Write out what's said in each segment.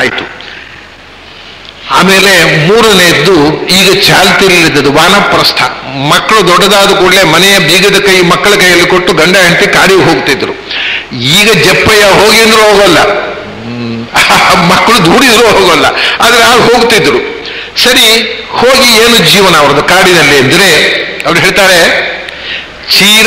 ಆಯ್ತು ಆಮೇಲೆ ಮೂರನೆಯದ್ದು ಈಗ ಚಾಲ್ತಿಯಲ್ಲಿದ್ದದ್ದು ವಾನಪ್ರಸ್ಥ ಮಕ್ಕಳು ದೊಡ್ಡದಾದ ಕೂಡಲೇ ಮನೆಯ ಬೀಗದ ಕೈ ಮಕ್ಕಳ ಕೈಯಲ್ಲಿ ಕೊಟ್ಟು ಗಂಡ ಹೆಂಡತಿ ಕಾಡಿಗೆ ಹೋಗ್ತಿದ್ರು ಈಗ ಜಪ್ಪಯ್ಯ ಹೋಗಿ ಅಂದ್ರೂ ಹೋಗಲ್ಲ ಹ್ಮ್, ಮಕ್ಕಳು ದೂಡಿದ್ರು ಹೋಗಲ್ಲ ಆದ್ರೆ ಆಗ ಹೋಗ್ತಿದ್ರು ಸರಿ ಹೋಗಿ ಏನು ಜೀವನ ಅವ್ರದ್ದು ಕಾಡಿನಲ್ಲಿ ಅಂದ್ರೆ ಅವ್ರು ಹೇಳ್ತಾರೆ ಚೀರ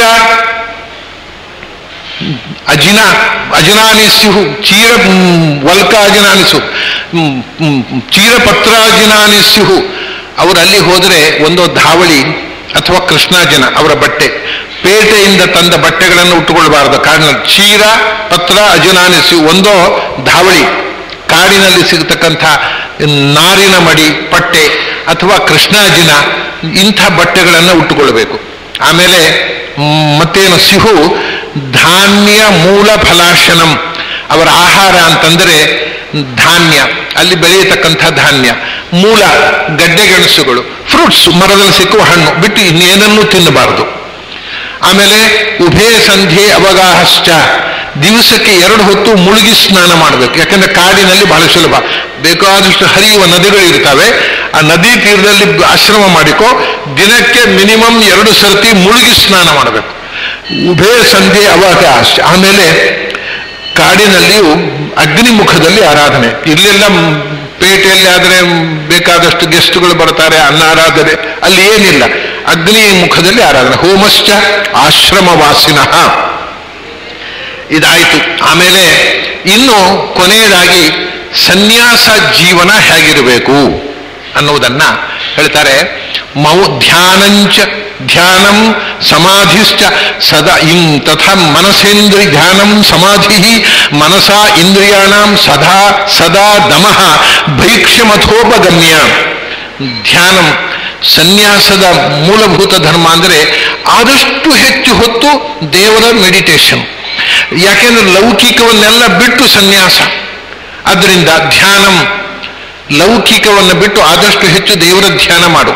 ಅಜಿನ ಅಜನಾನಿಸ್ಯು ಚೀರ ಮ್, ವಲ್ಕ ಅಜನಾನಿಸು ಮ್, ಮ್, ಚೀರಪತ್ರಾಜಿನಾನಿಸ್ಯು ಅವರು ಅಲ್ಲಿ ಹೋದ್ರೆ ಒಂದೋ ಧಾವಳಿ ಅಥವಾ ಕೃಷ್ಣಾಜನ ಅವರ ಬಟ್ಟೆ ಪೇಟೆಯಿಂದ ತಂದ ಬಟ್ಟೆಗಳನ್ನು ಉಟ್ಟುಕೊಳ್ಬಾರದು ಕಾಡಿನ ಚೀರ ಪತ್ರ ಅಜನಾನಿಸ್ಯು ಒಂದೋ ಧಾವಳಿ ಕಾಡಿನಲ್ಲಿ ಸಿಗತಕ್ಕಂಥ ನಾರಿನ ಮಡಿ ಪಟ್ಟೆ ಅಥವಾ ಕೃಷ್ಣಾಜಿನ ಇಂಥ ಬಟ್ಟೆಗಳನ್ನು ಉಟ್ಟುಕೊಳ್ಬೇಕು ಆಮೇಲೆ ಮ್, ಮತ್ತೇನು ಸಿಹು ಧಾನ್ಯ ಮೂಲ ಫಲಾಶನಂ ಅವರ ಆಹಾರ ಅಂತಂದರೆ ಧಾನ್ಯ ಅಲ್ಲಿ ಬೆಳೆಯತಕ್ಕಂಥ ಧಾನ್ಯ ಮೂಲ ಗಡ್ಡೆ ಗೆಣಸುಗಳು ಫ್ರೂಟ್ಸ್ ಮರದಲ್ಲಿ ಸಿಕ್ಕುವ ಹಣ್ಣು ಬಿಟ್ಟು ಇನ್ನೇನನ್ನೂ ತಿನ್ನಬಾರದು ಆಮೇಲೆ ಉಭಯ ಸಂಧ್ಯೆ ಅವಗಾಹಶ್ಚ ದಿವಸಕ್ಕೆ ಎರಡು ಹೊತ್ತು ಮುಳುಗಿ ಸ್ನಾನ ಮಾಡಬೇಕು ಯಾಕಂದ್ರೆ ಕಾಡಿನಲ್ಲಿ ಬಹಳ ಸುಲಭ ಬೇಕಾದಷ್ಟು ಹರಿಯುವ ನದಿಗಳು ಇರ್ತವೆ ಆ ನದಿ ತೀರದಲ್ಲಿ ಆಶ್ರಮ ಮಾಡಿಕೋ ದಿನಕ್ಕೆ ಮಿನಿಮಮ್ ಎರಡು ಸರ್ತಿ ಮುಳುಗಿ ಸ್ನಾನ ಮಾಡಬೇಕು ಉಭಯ ಸಂಧ್ಯೆ ಅವಕಾಶ ಆಮೇಲೆ ಕಾಡಿನಲ್ಲಿಯೂ ಅಗ್ನಿಮುಖದಲ್ಲಿ ಆರಾಧನೆ ಇಲ್ಲೆಲ್ಲ ಮ್, ಪೇಟೆಯಲ್ಲಿ ಆದರೆ ಬೇಕಾದಷ್ಟು ಗೆಸ್ಟ್ಗಳು ಬರ್ತಾರೆ ಅನ್ನ ಆರಾಧನೆ ಅಲ್ಲಿ ಏನಿಲ್ಲ ಅಗ್ನಿ ಮುಖದಲ್ಲಿ ಆರಾಧನೆ ಹೋಮಶ್ಚ ಆಶ್ರಮವಾಸಿನಃ ಇದಾಯಿತು ಆಮೇಲೆ ಇನ್ನು ಕೊನೆಯದಾಗಿ ಸನ್ಯಾಸ ಜೀವನ ಹೇಗಿರಬೇಕು ಅನ್ನುವುದನ್ನ ಹೇಳ್ತಾರೆ ಮೌ ಧ್ಯಾನಂಚ ಧ್ಯಾನಂ ಸಮಾಧಿಶ್ಚ ಸದಾ ಇಂ ತಥಾ ಮನಸೇಂದ್ರಿ ಧ್ಯಾನಂ ಸಮಾಧಿ ಮನಸಾ ಇಂದ್ರಿಯಾಣಂ ಸದಾ ಸದಾ ದಮಃ ಭೈಕ್ಷ್ಯಮಥೋಪಗಮ್ಯ ಧ್ಯಾನಂ ಸನ್ಯಾಸದ ಮೂಲಭೂತ ಧರ್ಮ ಅಂದರೆ ಆದಷ್ಟು ಹೆಚ್ಚು ಹೊತ್ತು ದೇವರ ಮೆಡಿಟೇಷನ್ ಯಾಕೆಂದ್ರೆ ಲೌಕಿಕವನ್ನೆಲ್ಲ ಬಿಟ್ಟು ಸನ್ಯಾಸ ಅದರಿಂದ ಧ್ಯಾನಂ ಲೌಕಿಕವನ್ನು ಬಿಟ್ಟು ಆದಷ್ಟು ಹೆಚ್ಚು ದೇವರ ಧ್ಯಾನ ಮಾಡು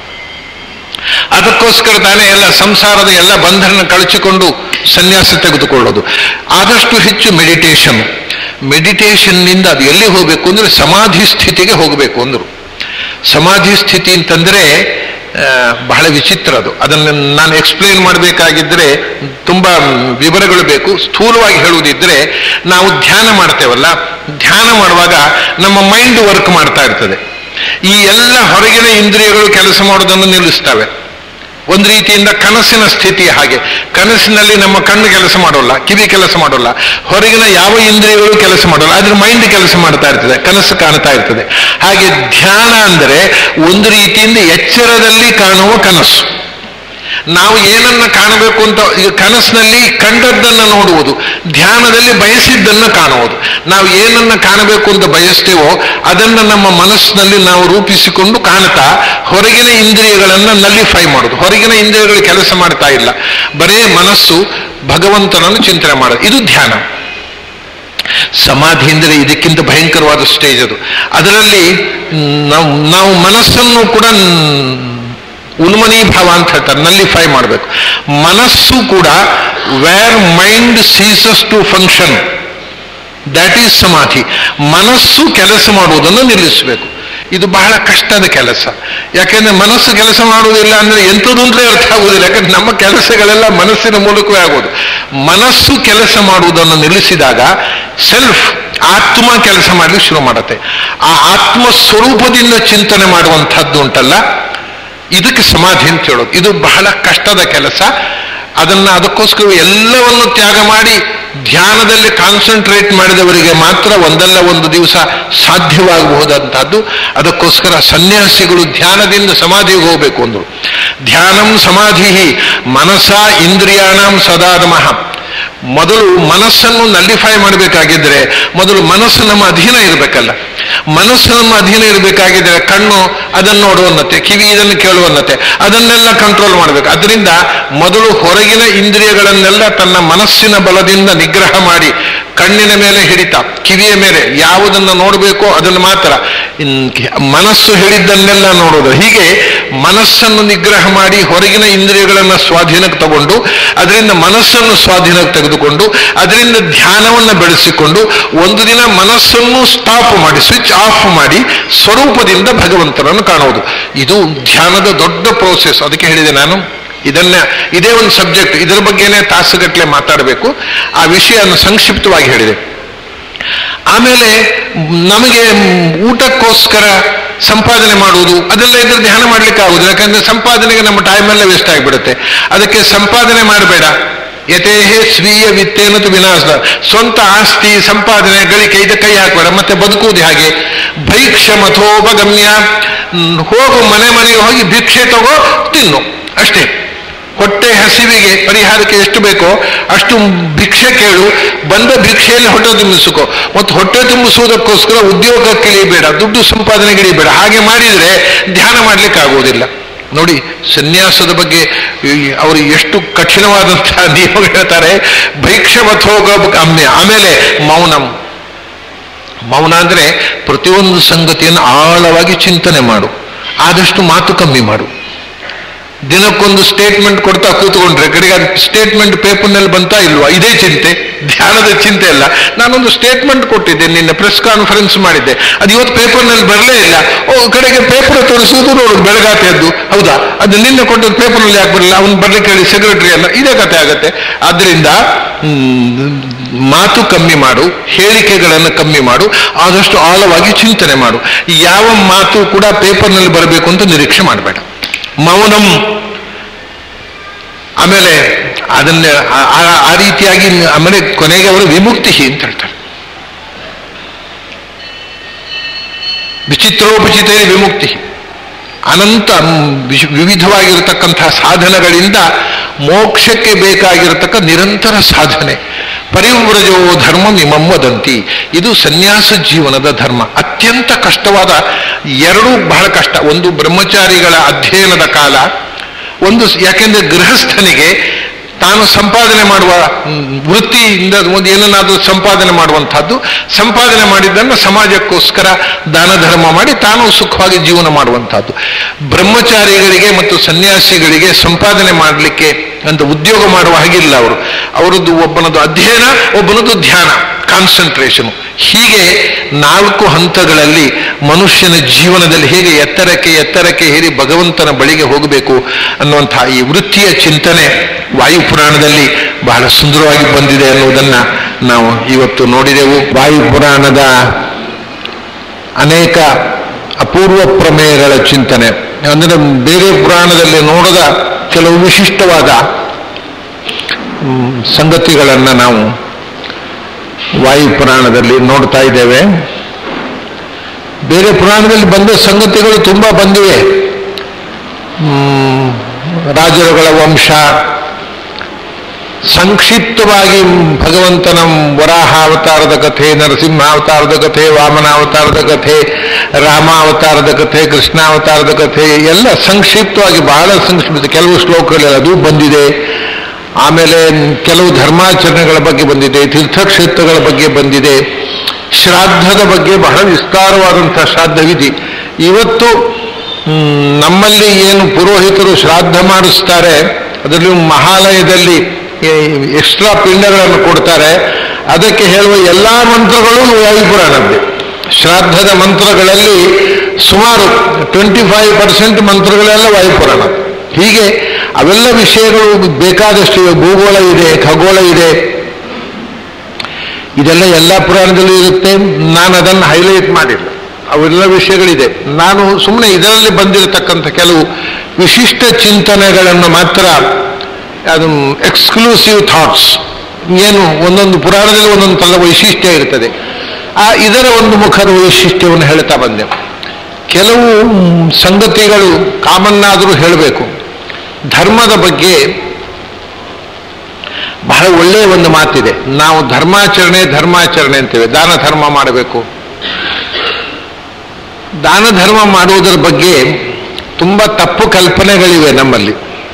ಅದಕ್ಕೋಸ್ಕರ ತಾನೇ ಎಲ್ಲ ಸಂಸಾರದ ಎಲ್ಲ ಬಂಧನ ಕಳಚಿಕೊಂಡು ಸನ್ಯಾಸ ತೆಗೆದುಕೊಳ್ಳೋದು ಆದಷ್ಟು ಹೆಚ್ಚು ಮೆಡಿಟೇಷನ್ ಮೆಡಿಟೇಷನ್ನಿಂದ ಅದು ಎಲ್ಲಿ ಹೋಗಬೇಕು ಅಂದ್ರೆ ಸಮಾಧಿ ಸ್ಥಿತಿಗೆ ಹೋಗಬೇಕು ಅಂದರು ಸಮಾಧಿ ಸ್ಥಿತಿ ಅಂತಂದ್ರೆ ಆ, ಬಹಳ ವಿಚಿತ್ರ ಅದು ಅದನ್ನು ನಾನು ಎಕ್ಸ್ಪ್ಲೇನ್ ಮಾಡಬೇಕಾಗಿದ್ದರೆ ತುಂಬ ವಿವರಗಳು ಬೇಕು ಸ್ಥೂಲವಾಗಿ ಹೇಳುವುದಿದ್ರೆ ನಾವು ಧ್ಯಾನ ಮಾಡ್ತೇವಲ್ಲ ಧ್ಯಾನ ಮಾಡುವಾಗ ನಮ್ಮ ಮೈಂಡ್ ವರ್ಕ್ ಮಾಡ್ತಾ ಇರ್ತದೆ ಈ ಎಲ್ಲ ಹೊರಗಿನ ಇಂದ್ರಿಯಗಳು ಕೆಲಸ ಮಾಡೋದನ್ನು ನಿಲ್ಲಿಸ್ತವೆ ಒಂದು ರೀತಿಯಿಂದ ಕನಸಿನ ಸ್ಥಿತಿ ಹಾಗೆ ಕನಸಿನಲ್ಲಿ ನಮ್ಮ ಕಣ್ಣು ಕೆಲಸ ಮಾಡೋಲ್ಲ ಕಿವಿ ಕೆಲಸ ಮಾಡೋಲ್ಲ ಹೊರಗಿನ ಯಾವ ಇಂದ್ರಿಯಗಳು ಕೆಲಸ ಮಾಡೋಲ್ಲ ಆದ್ರೆ ಮೈಂಡ್ ಕೆಲಸ ಮಾಡ್ತಾ ಇರ್ತದೆ ಕನಸು ಕಾಣ್ತಾ ಇರ್ತದೆ ಹಾಗೆ ಧ್ಯಾನ ಅಂದರೆ ಒಂದು ರೀತಿಯಿಂದ ಎಚ್ಚರದಲ್ಲಿ ಕಾಣುವ ಕನಸು ನಾವು ಏನನ್ನ ಕಾಣಬೇಕು ಅಂತ ಈಗ ಕನಸಿನಲ್ಲಿ ಕಂಡದ್ದನ್ನ ನೋಡುವುದು ಧ್ಯಾನದಲ್ಲಿ ಬಯಸಿದ್ದನ್ನ ಕಾಣುವುದು ನಾವು ಏನನ್ನ ಕಾಣಬೇಕು ಅಂತ ಬಯಸ್ತೇವೋ ಅದನ್ನ ನಮ್ಮ ಮನಸ್ಸಿನಲ್ಲಿ ನಾವು ರೂಪಿಸಿಕೊಂಡು ಕಾಣ್ತಾ ಹೊರಗಿನ ಇಂದ್ರಿಯಗಳನ್ನ ನಲ್ಲಿಫೈ ಮಾಡೋದು ಹೊರಗಿನ ಇಂದ್ರಿಯಗಳು ಕೆಲಸ ಮಾಡ್ತಾ ಇಲ್ಲ ಬರೇ ಮನಸ್ಸು ಭಗವಂತನನ್ನು ಚಿಂತನೆ ಮಾಡೋದು ಇದು ಧ್ಯಾನ ಸಮಾಧಿ ಅಂದರೆ ಇದಕ್ಕಿಂತ ಭಯಂಕರವಾದ ಸ್ಟೇಜ್ ಅದು ಅದರಲ್ಲಿ ನಾವು ನಾವು ಮನಸ್ಸನ್ನು ಕೂಡ ಉನ್ಮನೀಭಾವ ಅಂತ ಹೇಳ್ತಾರೆ ನಲ್ಲಿಫೈ ಮಾಡಬೇಕು ಮನಸ್ಸು ಕೂಡ where mind ceases to function that is samadhi ಮನಸ್ಸು ಕೆಲಸ ಮಾಡುವುದನ್ನು ನಿಲ್ಲಿಸಬೇಕು ಇದು ಬಹಳ ಕಷ್ಟದ ಕೆಲಸ ಯಾಕೆಂದ್ರೆ ಮನಸ್ಸು ಕೆಲಸ ಮಾಡುವುದಿಲ್ಲ ಅಂದ್ರೆ ಎಂಥದ್ದು ಅಂದ್ರೆ ಅರ್ಥ ಆಗುವುದಿಲ್ಲ ಯಾಕಂದ್ರೆ ನಮ್ಮ ಕೆಲಸಗಳೆಲ್ಲ ಮನಸ್ಸಿನ ಮೂಲಕವೇ ಆಗೋದು ಮನಸ್ಸು ಕೆಲಸ ಮಾಡುವುದನ್ನು ನಿಲ್ಲಿಸಿದಾಗ ಸೆಲ್ಫ್ ಆತ್ಮ ಕೆಲಸ ಮಾಡಲಿಕ್ಕೆ ಶುರು ಮಾಡುತ್ತೆ ಆ ಆತ್ಮ ಸ್ವರೂಪದಿಂದ ಚಿಂತನೆ ಮಾಡುವಂಥದ್ದು ಉಂಟಲ್ಲ ಇದಕ್ಕೆ ಸಮಾಧಿ ಅಂತ ಹೇಳೋದು ಇದು ಬಹಳ ಕಷ್ಟದ ಕೆಲಸ ಅದನ್ನ ಅದಕ್ಕೋಸ್ಕರ ಎಲ್ಲವನ್ನು ತ್ಯಾಗ ಮಾಡಿ ಧ್ಯಾನದಲ್ಲಿ ಕಾನ್ಸಂಟ್ರೇಟ್ ಮಾಡಿದವರಿಗೆ ಮಾತ್ರ ಒಂದಲ್ಲ ಒಂದು ದಿವಸ ಸಾಧ್ಯವಾಗಬಹುದಂತಹದ್ದು ಅದಕ್ಕೋಸ್ಕರ ಸನ್ಯಾಸಿಗಳು ಧ್ಯಾನದಿಂದ ಸಮಾಧಿಗೆ ಹೋಗಬೇಕು ಅಂದರು ಧ್ಯಾನಂ ಸಮಾಧಿ ಮನಸ ಇಂದ್ರಿಯಾಣಂ ಸದಾದಮಃ ಮೊದಲು ಮನಸ್ಸನ್ನು ನಲ್ಲಿಫೈ ಮಾಡಬೇಕಾಗಿದ್ರೆ ಮೊದಲು ಮನಸ್ಸು ನಮ್ಮ ಅಧೀನ ಇರಬೇಕಲ್ಲ ಮನಸ್ಸು ನಮ್ಮ ಅಧೀನ ಇರಬೇಕಾಗಿದ್ರೆ ಕಣ್ಣು ಅದನ್ನು ನೋಡುವನ್ನತೆ ಕಿವಿ ಇದನ್ನು ಕೇಳುವನ್ನತೆ ಅದನ್ನೆಲ್ಲ ಕಂಟ್ರೋಲ್ ಮಾಡಬೇಕು ಅದರಿಂದ ಮೊದಲು ಹೊರಗಿನ ಇಂದ್ರಿಯಗಳನ್ನೆಲ್ಲ ತನ್ನ ಮನಸ್ಸಿನ ಬಲದಿಂದ ನಿಗ್ರಹ ಮಾಡಿ ಕಣ್ಣಿನ ಮೇಲೆ ಹಿಡಿತ ಕಿವಿಯ ಮೇಲೆ ಯಾವುದನ್ನು ನೋಡಬೇಕೋ ಅದನ್ನು ಮಾತ್ರ ಇನ್- ಮನಸ್ಸು ಹೇಳಿದ್ದನ್ನೆಲ್ಲ ನೋಡೋದು ಹೀಗೆ ಮನಸ್ಸನ್ನು ನಿಗ್ರಹ ಮಾಡಿ ಹೊರಗಿನ ಇಂದ್ರಿಯಗಳನ್ನು ಸ್ವಾಧೀನಕ್ಕೆ ತಗೊಂಡು ಅದರಿಂದ ಮನಸ್ಸನ್ನು ಸ್ವಾಧೀನಕ್ಕೆ ತೆಗೆದುಕೊಂಡು ಅದರಿಂದ ಧ್ಯಾನವನ್ನು ಬೆಳೆಸಿಕೊಂಡು ಒಂದು ದಿನ ಮನಸ್ಸನ್ನು ಸ್ಟಾಪ್ ಮಾಡಿ ಸ್ವಿಚ್ ಆಫ್ ಮಾಡಿ ಸ್ವರೂಪದಿಂದ ಭಗವಂತನನ್ನು ಕಾಣುವುದು ಇದು ಧ್ಯಾನದ ದೊಡ್ಡ ಪ್ರೋಸೆಸ್ ಅದಕ್ಕೆ ಹೇಳಿದೆ ನಾನು ಇದನ್ನ ಇದೇ ಒಂದು ಸಬ್ಜೆಕ್ಟ್ ಇದರ ಬಗ್ಗೆನೇ ತಾಸುಗಟ್ಟಲೆ ಮಾತಾಡಬೇಕು ಆ ವಿಷಯವನ್ನು ಸಂಕ್ಷಿಪ್ತವಾಗಿ ಹೇಳಿದೆ ಆಮೇಲೆ ನಮಗೆ ಊಟಕ್ಕೋಸ್ಕರ ಸಂಪಾದನೆ ಮಾಡುವುದು ಅದೆಲ್ಲ ಇದ್ರೆ ಧ್ಯಾನ ಮಾಡ್ಲಿಕ್ಕೆ ಆಗುದು ಯಾಕಂದ್ರೆ ಸಂಪಾದನೆಗೆ ನಮ್ಮ ಟೈಮೆಲ್ಲ ವೇಸ್ಟ್ ಆಗಿಬಿಡುತ್ತೆ ಅದಕ್ಕೆ ಸಂಪಾದನೆ ಮಾಡಬೇಡ ಯಥೇಹೇ ಸ್ವೀಯ ವಿತ್ತೇನತು ವಿನಾಶ ಸ್ವಂತ ಆಸ್ತಿ ಸಂಪಾದನೆ ಗಳಿಕೆ ಇದಕ್ಕೆ ಕೈ ಹಾಕಬೇಡ ಮತ್ತೆ ಬದುಕುವುದು ಹಾಗೆ ಭೈಕ್ಷ ಮಥೋಪಗಮ್ಯ ಹ್ಮ್, ಹೋಗು ಮನೆ ಮನೆಗೆ ಹೋಗಿ ಭಿಕ್ಷೆ ತಗೋ ತಿನ್ನು ಅಷ್ಟೇ ಹೊಟ್ಟೆ ಹಸಿವಿಗೆ ಪರಿಹಾರಕ್ಕೆ ಎಷ್ಟು ಬೇಕೋ ಅಷ್ಟು ಭಿಕ್ಷೆ ಕೇಳು ಬಂದ ಭಿಕ್ಷೆಯಲ್ಲಿ ಹೊಟ್ಟೆ ತುಂಬಿಸಿಕೋ ಮತ್ತು ಹೊಟ್ಟೆ ತುಂಬಿಸುವುದಕ್ಕೋಸ್ಕರ ಉದ್ಯೋಗಕ್ಕೆ ಇಳಿಬೇಡ ದುಡ್ಡು ಸಂಪಾದನೆಗೆ ಇಳಿಬೇಡ ಹಾಗೆ ಮಾಡಿದರೆ ಧ್ಯಾನ ಮಾಡ್ಲಿಕ್ಕೆ ಆಗುವುದಿಲ್ಲ ನೋಡಿ ಸನ್ಯಾಸದ ಬಗ್ಗೆ ಈ- ಅವರು ಎಷ್ಟು ಕಠಿಣವಾದಂತಹ ನಿಯಮ ಹೇಳ್ತಾರೆ ಭೈಕ್ಷವಥೋಗ ಗಮ್ಯ ಆಮೇಲೆ ಮೌನಂ ಮೌನ ಅಂದ್ರೆ ಪ್ರತಿಯೊಂದು ಸಂಗತಿಯನ್ನು ಆಳವಾಗಿ ಚಿಂತನೆ ಮಾಡು ಆದಷ್ಟು ಮಾತು ಕಮ್ಮಿ ಮಾಡು ದಿನಕ್ಕೊಂದು ಸ್ಟೇಟ್ಮೆಂಟ್ ಕೊಡ್ತಾ ಕೂತ್ಕೊಂಡ್ರೆ ಕಡೆಗೆ ಅದು ಸ್ಟೇಟ್ಮೆಂಟ್ ಪೇಪರ್ನಲ್ಲಿ ಬಂತಾ ಇಲ್ವಾ ಇದೇ ಚಿಂತೆ ಧ್ಯಾನದ ಚಿಂತೆ ಅಲ್ಲ ನಾನೊಂದು ಸ್ಟೇಟ್ಮೆಂಟ್ ಕೊಟ್ಟಿದ್ದೆ ನಿನ್ನೆ ಪ್ರೆಸ್ ಕಾನ್ಫರೆನ್ಸ್ ಮಾಡಿದ್ದೆ ಅದು ಇವತ್ತು ಪೇಪರ್ನಲ್ಲಿ ಬರಲೇ ಇಲ್ಲ ಓ ಕಡೆಗೆ ಪೇಪರ್ ತೋರಿಸುವುದು ನೋಡು ಬೆಳಗಾತೆಯದ್ದು ಹೌದಾ ಅದು ನಿನ್ನೆ ಕೊಟ್ಟದ್ದು ಪೇಪರ್ನಲ್ಲಿ ಯಾಕೆ ಬರಲಿಲ್ಲ ಅವನು ಬರ್ಲಿಕ್ಕೆ ಹೇಳಿ ಸೆಕ್ರೆಟರಿ ಅಲ್ಲ ಇದೇ ಕತೆ ಆಗತ್ತೆ ಆದ್ರಿಂದ ಹ್ಮ್, ಮಾತು ಕಮ್ಮಿ ಮಾಡು ಹೇಳಿಕೆಗಳನ್ನು ಕಮ್ಮಿ ಮಾಡು ಆದಷ್ಟು ಆಳವಾಗಿ ಚಿಂತನೆ ಮಾಡು ಯಾವ ಮಾತು ಕೂಡ ಪೇಪರ್ನಲ್ಲಿ ಬರಬೇಕು ಅಂತ ನಿರೀಕ್ಷೆ ಮಾಡಬೇಡ ಮೌನಂ ಆಮೇಲೆ ಅದನ್ನ ಆ- ಆ- ಆ ರೀತಿಯಾಗಿ ಆಮೇಲೆ ಕೊನೆಗೆ ಅವರು ವಿಮುಕ್ತಿ ಅಂತ ಹೇಳ್ತಾರೆ ವಿಚಿತ್ರೋಪಚಿತ ವಿಮುಕ್ತಿ ಅನಂತ ಮ್, ವಿಶ್- ವಿವಿಧವಾಗಿರತಕ್ಕಂತಹ ಸಾಧನಗಳಿಂದ ಮೋಕ್ಷಕ್ಕೆ ಬೇಕಾಗಿರತಕ್ಕ ನಿರಂತರ ಸಾಧನೆ ಪರಿವ್ರಜೋ ಧರ್ಮ ಇಮಂ ವದಂತಿ ಇದು ಸನ್ಯಾಸ ಜೀವನದ ಧರ್ಮ ಅತ್ಯಂತ ಕಷ್ಟವಾದ ಎರಡೂ ಬಹಳ ಕಷ್ಟ ಒಂದು ಬ್ರಹ್ಮಚಾರಿಗಳ ಅಧ್ಯಯನದ ಕಾಲ ಒಂದು ಸ್- ಯಾಕೆಂದ್ರೆ ಗೃಹಸ್ಥನಿಗೆ ತಾನು ಸಂಪಾದನೆ ಮಾಡುವ ಮ್, ವೃತ್ತಿಯಿಂದ ಒಂದು ಏನನ್ನಾದರೂ ಸಂಪಾದನೆ ಮಾಡುವಂತಹದ್ದು ಸಂಪಾದನೆ ಮಾಡಿದ್ದನ್ನು ಸಮಾಜಕ್ಕೋಸ್ಕರ ದಾನ ಧರ್ಮ ಮಾಡಿ ತಾನು ಸುಖವಾಗಿ ಜೀವನ ಮಾಡುವಂತಹದ್ದು ಬ್ರಹ್ಮಚಾರಿಗಳಿಗೆ ಮತ್ತು ಸನ್ಯಾಸಿಗಳಿಗೆ ಸಂಪಾದನೆ ಮಾಡಲಿಕ್ಕೆ ಅಂತ ಉದ್ಯೋಗ ಮಾಡುವ ಹಾಗಿಲ್ಲ ಅವರು ಅವರದ್ದು ಒಬ್ಬನದು ಅಧ್ಯಯನ ಒಬ್ಬನದು ಧ್ಯಾನ ಕಾನ್ಸಂಟ್ರೇಷನ್ ಹೀಗೆ ನಾಲ್ಕು ಹಂತಗಳಲ್ಲಿ ಮನುಷ್ಯನ ಜೀವನದಲ್ಲಿ ಹೇಗೆ ಎತ್ತರಕ್ಕೆ ಎತ್ತರಕ್ಕೆ ಹೇರಿ ಭಗವಂತನ ಬಳಿಗೆ ಹೋಗಬೇಕು ಅನ್ನುವಂತಹ ಈ ವೃತ್ತಿಯ ಚಿಂತನೆ ವಾಯುಪುರಾಣದಲ್ಲಿ ಬಹಳ ಸುಂದರವಾಗಿ ಬಂದಿದೆ ಅನ್ನುವುದನ್ನ ನಾವು ಇವತ್ತು ನೋಡಿದೆವು ವಾಯುಪುರಾಣದ ಅನೇಕ ಅಪೂರ್ವ ಪ್ರಮೇಯಗಳ ಚಿಂತನೆ ಅಂದರೆ ಬೇರೆ ಪುರಾಣದಲ್ಲಿ ನೋಡದ ಕೆಲವು ವಿಶಿಷ್ಟವಾದ ಮ್, ಸಂಗತಿಗಳನ್ನು ನಾವು ವಾಯುಪುರಾಣದಲ್ಲಿ ನೋಡ್ತಾ ಇದ್ದೇವೆ ಬೇರೆ ಪುರಾಣದಲ್ಲಿ ಬಂದ ಸಂಗತಿಗಳು ತುಂಬ ಬಂದಿವೆ ಮ್, ರಾಜರುಗಳ ವಂಶ ಸಂಕ್ಷಿಪ್ತವಾಗಿ ಭಗವಂತನ ವರಾಹ ಅವತಾರದ ಕಥೆ ನರಸಿಂಹ ಅವತಾರದ ಕಥೆ ವಾಮನ ಅವತಾರದ ಕಥೆ ರಾಮ ಅವತಾರದ ಕಥೆ ಕೃಷ್ಣ ಅವತಾರದ ಕಥೆ ಎಲ್ಲ ಸಂಕ್ಷಿಪ್ತವಾಗಿ ಬಹಳ ಸಂಕ್ಷಿಪ್ತ ಕೆಲವು ಶ್ಲೋಕಗಳಲ್ಲಿ ಅದು ಬಂದಿದೆ ಆಮೇಲೆ ಕೆಲವು ಧರ್ಮಾಚರಣೆಗಳ ಬಗ್ಗೆ ಬಂದಿದೆ ತೀರ್ಥಕ್ಷೇತ್ರಗಳ ಬಗ್ಗೆ ಬಂದಿದೆ ಶ್ರಾದ್ದದ ಬಗ್ಗೆ ಬಹಳ ವಿಸ್ತಾರವಾದಂತಹ ಶ್ರಾದ್ದವಿಧಿ ಇವತ್ತು ಹ್ಮ್, ನಮ್ಮಲ್ಲಿ ಏನು ಪುರೋಹಿತರು ಶ್ರಾದ್ದ ಮಾಡಿಸ್ತಾರೆ ಅದರಲ್ಲಿ ಮಹಾಲಯದಲ್ಲಿ ಎಕ್ಸ್ಟ್ರಾ ಪಿಂಡಗಳನ್ನು ಕೊಡ್ತಾರೆ ಅದಕ್ಕೆ ಹೇಳುವ ಎಲ್ಲ ಮಂತ್ರಗಳು ವಾಯುಪುರಾಣದ್ದೇ ಶ್ರಾದ್ದದ ಮಂತ್ರಗಳಲ್ಲಿ ಸುಮಾರು ಟ್ವೆಂಟಿ ಫೈವ್ ಪರ್ಸೆಂಟ್ ಮಂತ್ರಗಳೆಲ್ಲ ವಾಯುಪುರಾಣ ಹೀಗೆ ಅವೆಲ್ಲ ವಿಷಯಗಳು ಬೇಕಾದಷ್ಟು ಇವೆ. ಭೂಗೋಳ ಇದೆ ಖಗೋಳ ಇದೆ ಇದೆಲ್ಲ ಎಲ್ಲ ಪುರಾಣದಲ್ಲೂ ಇರುತ್ತೆ ನಾನು ಅದನ್ನು ಹೈಲೈಟ್ ಮಾಡಿಲ್ಲ ಅವೆಲ್ಲ ವಿಷಯಗಳಿದೆ ನಾನು ಸುಮ್ಮನೆ ಇದರಲ್ಲಿ ಬಂದಿರತಕ್ಕಂಥ ಕೆಲವು ವಿಶಿಷ್ಟ ಚಿಂತನೆಗಳನ್ನು ಮಾತ್ರ ಅದು ಎಕ್ಸ್ಕ್ಲೂಸಿವ್ ಥಾಟ್ಸ್ ಏನು ಒಂದೊಂದು ಪುರಾಣದಲ್ಲಿ ಒಂದೊಂದು ಥರದ ವೈಶಿಷ್ಟ್ಯ ಇರ್ತದೆ ಆ ಇದರ ಒಂದು ಮುಖದ ವೈಶಿಷ್ಟ್ಯವನ್ನು ಹೇಳ್ತಾ ಬಂದೆ ಕೆಲವು ಮ್, ಸಂಗತಿಗಳು ಕಾಮನ್ನಾದರೂ ಹೇಳಬೇಕು ಧರ್ಮದ ಬಗ್ಗೆ ಬಹಳ ಒಳ್ಳೆಯ ಒಂದು ಮಾತಿದೆ ನಾವು ಧರ್ಮಾಚರಣೆ ಧರ್ಮಾಚರಣೆ ಅಂತೇವೆ ದಾನ ಧರ್ಮ ಮಾಡಬೇಕು ದಾನ ಧರ್ಮ ಮಾಡುವುದರ ಬಗ್ಗೆ ತುಂಬ ತಪ್ಪು ಕಲ್ಪನೆಗಳಿವೆ ನಮ್ಮಲ್ಲಿ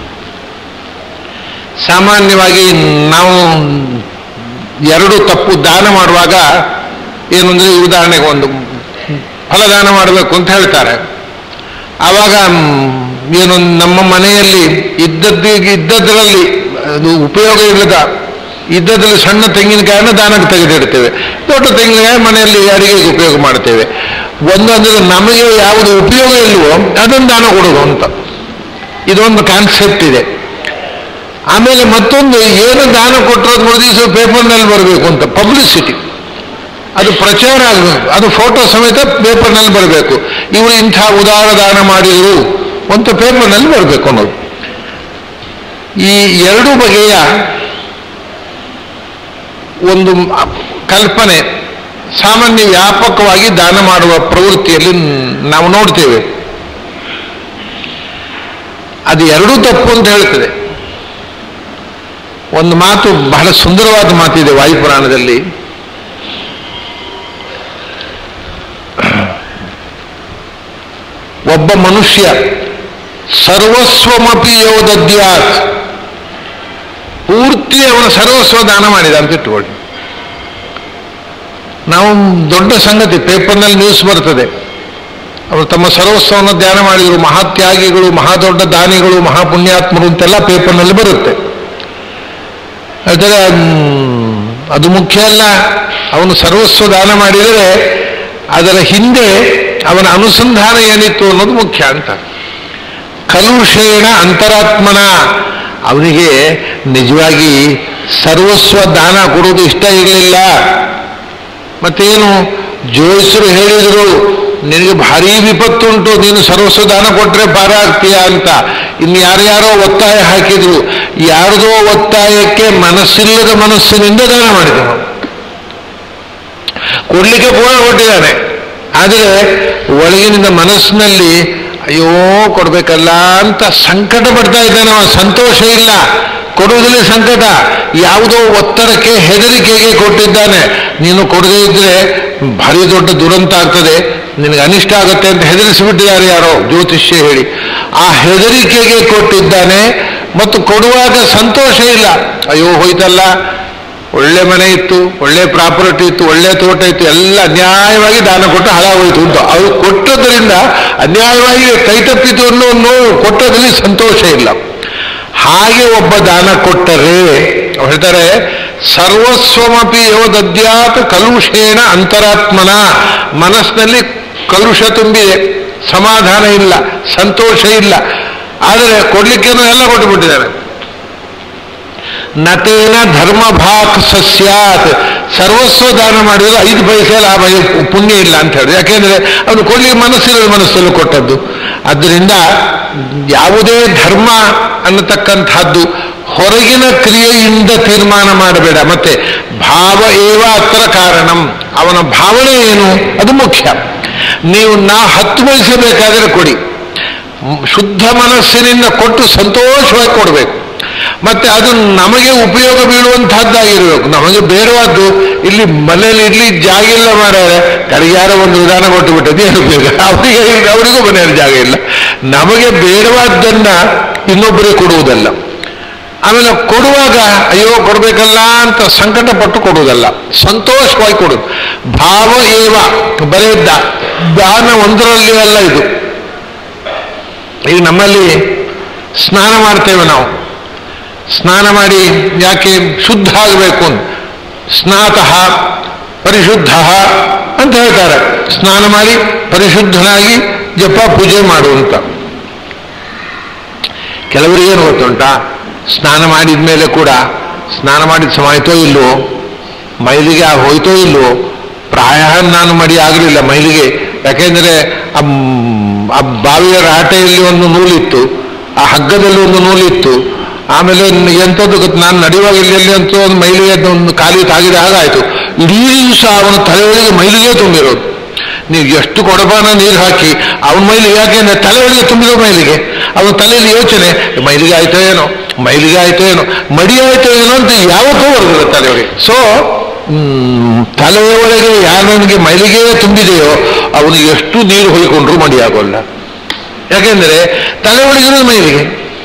ಸಾಮಾನ್ಯವಾಗಿ ನಾವು ಎರಡು ತಪ್ಪು ದಾನ ಮಾಡುವಾಗ ಏನು ಅಂದರೆ ಉದಾಹರಣೆಗೆ ಒಂದು ಫಲದಾನ ಮಾಡಬೇಕು ಅಂತ ಹೇಳ್ತಾರೆ ಆವಾಗ ಮ್, ಏನು ನಮ್ಮ ಮನೆಯಲ್ಲಿ ಇದ್ದದ್ದು ಇದ್ದದ್ರಲ್ಲಿ ಅದು ಉಪಯೋಗ ಇಲ್ಲದ ಇದ್ದದ್ರಲ್ಲಿ ಸಣ್ಣ ತೆಂಗಿನಕಾಯಿನ ದಾನಕ್ಕೆ ತೆಗೆದಿಡ್ತೇವೆ ದೊಡ್ಡ ತೆಂಗಿನಕಾಯಿ ಮನೆಯಲ್ಲಿ ಅಡಿಗೆಗೆ ಉಪಯೋಗ ಮಾಡ್ತೇವೆ ಒಂದು ಅಂದ್ರೆ ನಮಗೆ ಯಾವುದು ಉಪಯೋಗ ಇಲ್ವೋ ಅದನ್ನು ದಾನ ಕೊಡೋದು ಅಂತ ಇದೊಂದು ಕಾನ್ಸೆಪ್ಟ್ ಇದೆ ಆಮೇಲೆ ಮತ್ತೊಂದು ಏನು ದಾನ ಕೊಟ್ಟರು ಮೂರು ದಿವಸ ಪೇಪರ್ನಲ್ಲಿ ಬರಬೇಕು ಅಂತ ಪಬ್ಲಿಸಿಟಿ ಅದು ಪ್ರಚಾರ ಆಗಬೇಕು ಅದು ಫೋಟೋ ಸಮೇತ ಪೇಪರ್ನಲ್ಲಿ ಬರಬೇಕು ಇವರು ಇಂಥ ಉದಾರ ದಾನ ಮಾಡಿದರು ಅಂತ ಪೇಪರ್ನಲ್ಲಿ ಬರಬೇಕು ಅನ್ನೋದು ಈ ಎರಡು ಬಗೆಯ ಒಂದು ಮ- ಕಲ್ಪನೆ ಸಾಮಾನ್ಯ ವ್ಯಾಪಕವಾಗಿ ದಾನ ಮಾಡುವ ಪ್ರವೃತ್ತಿಯಲ್ಲಿ ನಾವು ನೋಡ್ತೇವೆ ಅದು ಎರಡೂ ತಪ್ಪು ಅಂತ ಹೇಳ್ತದೆ ಒಂದು ಮಾತು ಬಹಳ ಸುಂದರವಾದ ಮಾತಿದೆ ವಾಯುಪುರಾಣದಲ್ಲಿ ಒಬ್ಬ ಮನುಷ್ಯ ಸರ್ವಸ್ವಮಪಿ ಯೋದದ್ಯಾತ್ ಪೂರ್ತಿ ಅವನ ಸರ್ವಸ್ವ ದಾನ ಮಾಡಿದ ಅಂತ ಇಟ್ಟುಕೊಳ್ಳಿ ನಾವು ದೊಡ್ಡ ಸಂಗತಿ ಪೇಪರ್ನಲ್ಲಿ ನ್ಯೂಸ್ ಬರ್ತದೆ ಅವರು ತಮ್ಮ ಸರ್ವಸ್ವವನ್ನು ಧ್ಯಾನ ಮಾಡಿದರು ಮಹಾತ್ಯಾಗಿಗಳು ಮಹಾದೊಡ್ಡ ದಾನಿಗಳು ಮಹಾಪುಣ್ಯಾತ್ಮರು ಅಂತೆಲ್ಲ ಪೇಪರ್ನಲ್ಲಿ ಬರುತ್ತೆ ಆದರೆ ಮ್, ಅದು ಮುಖ್ಯ ಅಲ್ಲ ಅವನು ಸರ್ವಸ್ವ ದಾನ ಮಾಡಿದರೆ ಅದರ ಹಿಂದೆ ಅವನ ಅನುಸಂಧಾನ ಏನಿತ್ತು ಅನ್ನೋದು ಮುಖ್ಯ ಅಂತ ಕಲುಷೇಣ ಅಂತರಾತ್ಮನ ಅವನಿಗೆ ನಿಜವಾಗಿ ಸರ್ವಸ್ವ ದಾನ ಕೊಡುವುದು ಇಷ್ಟ ಇರಲಿಲ್ಲ ಮತ್ತೇನು ಜೋಯಿಸರು ಹೇಳಿದರು ನಿನಗೆ ಭಾರೀ ವಿಪತ್ತುಂಟು ನೀನು ಸರ್ವಸ್ವ ದಾನ ಕೊಟ್ಟರೆ ಭಾರ ಆಗ್ತೀಯ ಅಂತ ಇನ್ನು ಯಾರ್ಯಾರೋ ಒತ್ತಾಯ ಹಾಕಿದ್ರು ಯಾರದೋ ಒತ್ತಾಯಕ್ಕೆ ಮನಸ್ಸಿಲ್ಲದ ಮನಸ್ಸಿನಿಂದ ದಾನ ಮಾಡಿದನು ಕೊಡ್ಲಿಕ್ಕೆ ಪೂರ್ಣ ಕೊಟ್ಟಿದ್ದಾನೆ ಆದರೆ ಒಳಗಿನಿಂದ ಮನಸ್ಸಿನಲ್ಲಿ ಅಯ್ಯೋ ಕೊಡ್ಬೇಕಲ್ಲ ಅಂತ ಸಂಕಟ ಪಡ್ತಾ ಇದ್ದಾನೆ ಅವ ಸಂತೋಷ ಇಲ್ಲ ಕೊಡುವುದರಲ್ಲಿ ಸಂಕಟ ಯಾವುದೋ ಒತ್ತಡಕ್ಕೆ ಹೆದರಿಕೆಗೆ ಕೊಟ್ಟಿದ್ದಾನೆ ನೀನು ಕೊಡದೇ ಇದ್ರೆ ಭಾರಿ ದೊಡ್ಡ ದುರಂತ ಆಗ್ತದೆ ನಿನಗೆ ಅನಿಷ್ಟ ಆಗುತ್ತೆ ಅಂತ ಹೆದರಿಸಿಬಿಟ್ಟಿದ್ದಾರೆ ಯಾರೋ ಜ್ಯೋತಿಷ್ಯ ಹೇಳಿ ಆ ಹೆದರಿಕೆಗೆ ಕೊಟ್ಟಿದ್ದಾನೆ ಮತ್ತು ಕೊಡುವಾಗ ಸಂತೋಷ ಇಲ್ಲ ಅಯ್ಯೋ ಹೋಯ್ತಲ್ಲ ಒಳ್ಳೆ ಮನೆ ಇತ್ತು ಒಳ್ಳೆ ಪ್ರಾಪರ್ಟಿ ಇತ್ತು ಒಳ್ಳೆ ತೋಟ ಇತ್ತು ಎಲ್ಲ ಅನ್ಯಾಯವಾಗಿ ದಾನ ಕೊಟ್ಟು ಹಾಳಾಗೋಯ್ತು ಅಂತ ಅವ್ರು ಕೊಟ್ಟದ್ರಿಂದ ಅನ್ಯಾಯವಾಗಿ ಕೈ ತಪ್ಪಿತು ಅನ್ನೋ ಒಂದು ನೋವು ಕೊಟ್ಟದ್ರಲ್ಲಿ ಸಂತೋಷ ಇಲ್ಲ ಹಾಗೆ ಒಬ್ಬ ದಾನ ಕೊಟ್ಟರೆ ಅವ್ರು ಹೇಳ್ತಾರೆ ಸರ್ವಸ್ವಮಪಿ ಯೋ ದದ್ಯಾತ್ ಕಲುಷೇಣ ಅಂತರಾತ್ಮನ ಮನಸ್ಸಿನಲ್ಲಿ ಕಲುಷ ತುಂಬಿದೆ ಸಮಾಧಾನ ಇಲ್ಲ ಸಂತೋಷ ಇಲ್ಲ ಆದರೆ ಕೊಡ್ಲಿಕ್ಕೇನೋ ಎಲ್ಲ ಕೊಟ್ಟು ಬಿಟ್ಟಿದ್ದಾರೆ ನತೇನ ಧರ್ಮ ಭಾಕ್ ಸಸ್ಯಾತ್ ಸರ್ವಸ್ವ ದಾನ ಮಾಡಿದ್ರೆ ಐದು ಪೈಸೆ ಲಾಭ ಇಲ್ಲ, ಪುಣ್ಯ ಇಲ್ಲ ಅಂತ ಹೇಳಿದ್ರೆ ಯಾಕೆಂದ್ರೆ ಅವನು ಕೊಡ್ಲಿಕ್ಕೆ ಮನಸ್ಸಿರೋ ಮನಸ್ಸಲ್ಲಿ ಕೊಟ್ಟದ್ದು ಆದ್ದರಿಂದ ಯಾವುದೇ ಧರ್ಮ ಅನ್ನತಕ್ಕಂಥದ್ದು ಹೊರಗಿನ ಕ್ರಿಯೆಯಿಂದ ತೀರ್ಮಾನ ಮಾಡಬೇಡ ಮತ್ತೆ ಭಾವ ಏವ ಅತ್ರ ಕಾರಣಂ ಅವನ ಭಾವನೆ ಏನು ಅದು ಮುಖ್ಯ ನೀವು ನಾ ಹತ್ತು ಪೈಸೆ ಬೇಕಾದರೆ ಕೊಡಿ ಶುದ್ಧ ಮನಸ್ಸಿನಿಂದ ಕೊಟ್ಟು ಸಂತೋಷವಾಗಿ ಕೊಡಬೇಕು ಮತ್ತೆ ಅದು ನಮಗೆ ಉಪಯೋಗ ಬೀಳುವಂತಹದ್ದಾಗಿರ್ಬೇಕು ನಮಗೆ ಬೇಡವಾದ್ದು ಇಲ್ಲಿ ಮನೇಲಿ ಇಡ್ಲಿ ಜಾಗ ಇಲ್ಲ ಮಾರಾಯ ಕರಿಯಾರ ಒಂದು ವಿಧಾನ ಕೊಟ್ಟು ಬಿಟ್ಟದ್ದು ಏನು ಉಪಯೋಗ ಅವರಿಗೆ ಅವರಿಗೂ ಮನೆಯಲ್ಲಿ ಜಾಗ ಇಲ್ಲ ನಮಗೆ ಬೇಡವಾದ್ದನ್ನ ಇನ್ನೊಬ್ಬರಿಗೆ ಕೊಡುವುದಲ್ಲ ಆಮೇಲೆ ಕೊಡುವಾಗ ಅಯ್ಯೋ ಕೊಡ್ಬೇಕಲ್ಲ ಅಂತ ಸಂಕಟ ಪಟ್ಟು ಕೊಡುವುದಲ್ಲ ಸಂತೋಷವಾಗಿ ಕೊಡುದು ಭಾವ ಏವ ಬರೇ ದ- ದಾನ ಒಂದರಲ್ಲಿ ಅಲ್ಲ ಇದು ಈಗ ನಮ್ಮಲ್ಲಿ ಸ್ನಾನ ಮಾಡ್ತೇವೆ ನಾವು ಸ್ನಾನ ಮಾಡಿ ಯಾಕೆ ಶುದ್ಧ ಆಗಬೇಕು ಅಂತ ಸ್ನಾತಃ ಪರಿಶುದ್ಧ ಅಂತ ಹೇಳ್ತಾರೆ ಸ್ನಾನ ಮಾಡಿ ಪರಿಶುದ್ಧನಾಗಿ ಜಪ ಪೂಜೆ ಮಾಡುವಂತ ಕೆಲವರಿಗೆ ಏನು ಗೊತ್ತುಂಟಾ ಸ್ನಾನ ಮಾಡಿದ ಮೇಲೆ ಕೂಡ ಸ್ನಾನ ಮಾಡಿದ ಸಮಯ ಆಯ್ತೋ ಇಲ್ವೋ ಮೈಲಿಗೆ ಆ ಹೋಯ್ತೋ ಇಲ್ವೋ ಪ್ರಾಯ ನಾನು ಮಡಿ ಆಗಲಿಲ್ಲ ಮೈಲಿಗೆ ಯಾಕೆಂದ್ರೆ ಆ ಮ್- ಆ ಬಾವಿಯ ರಾಟೆಯಲ್ಲಿ ಒಂದು ನೂಲಿತ್ತು ಆ ಹಗ್ಗದಲ್ಲಿ ಒಂದು ನೂಲಿತ್ತು ಆಮೇಲೆ ಒಂದು ಎಂಥದ್ದು ಗೊತ್ತು ನಾನು ನಡೆಯುವಾಗ ಇಲ್ಲಿ ಅಂತೂ ಒಂದು ಮೈಲಿಗೆ ಒಂದು ಖಾಲಿ ತಾಗಿದ ಹಾಗಾಯ್ತು ಇಡೀ ದಿವಸ ಅವನ ತಲೆಯೊಳಗೆ ಮೈಲಿಗೆ ತುಂಬಿರೋದು ನೀವು ಎಷ್ಟು ಕೊಡಬಾನ ನೀರು ಹಾಕಿ ಅವನ ಮೈಲಿಗೆ ಯಾಕೆಂದ್ರೆ ತಲೆಯೊಳಗೆ ತುಂಬಿರೋ ಮೈಲಿಗೆ ಅವನ ತಲೆಯಲ್ಲಿ ಯೋಚನೆ ಮೈಲಿಗೆ ಆಯ್ತೋ ಏನೋ ಮೈಲಿಗೆ ಆಯ್ತೋ ಏನೋ ಮಡಿ ಆಯ್ತೋ ಏನೋ ಅಂತ ಯಾವತ್ತೂ ಬರೋದಿಲ್ಲ ತಲೆಯೊಳಗೆ ಸೊ ತಲೆಯೊಳಗೆ ಯಾರನಿಗೆ ಮೈಲಿಗೆ ತುಂಬಿದೆಯೋ ಅವನು ಎಷ್ಟು ನೀರು ಹೊಯ್ಕೊಂಡ್ರು ಮಡಿ ಆಗೋಲ್ಲ ಯಾಕೆಂದ್ರೆ ತಲೆಯೊಳಗಿರೋ ಮೈಲಿಗೆ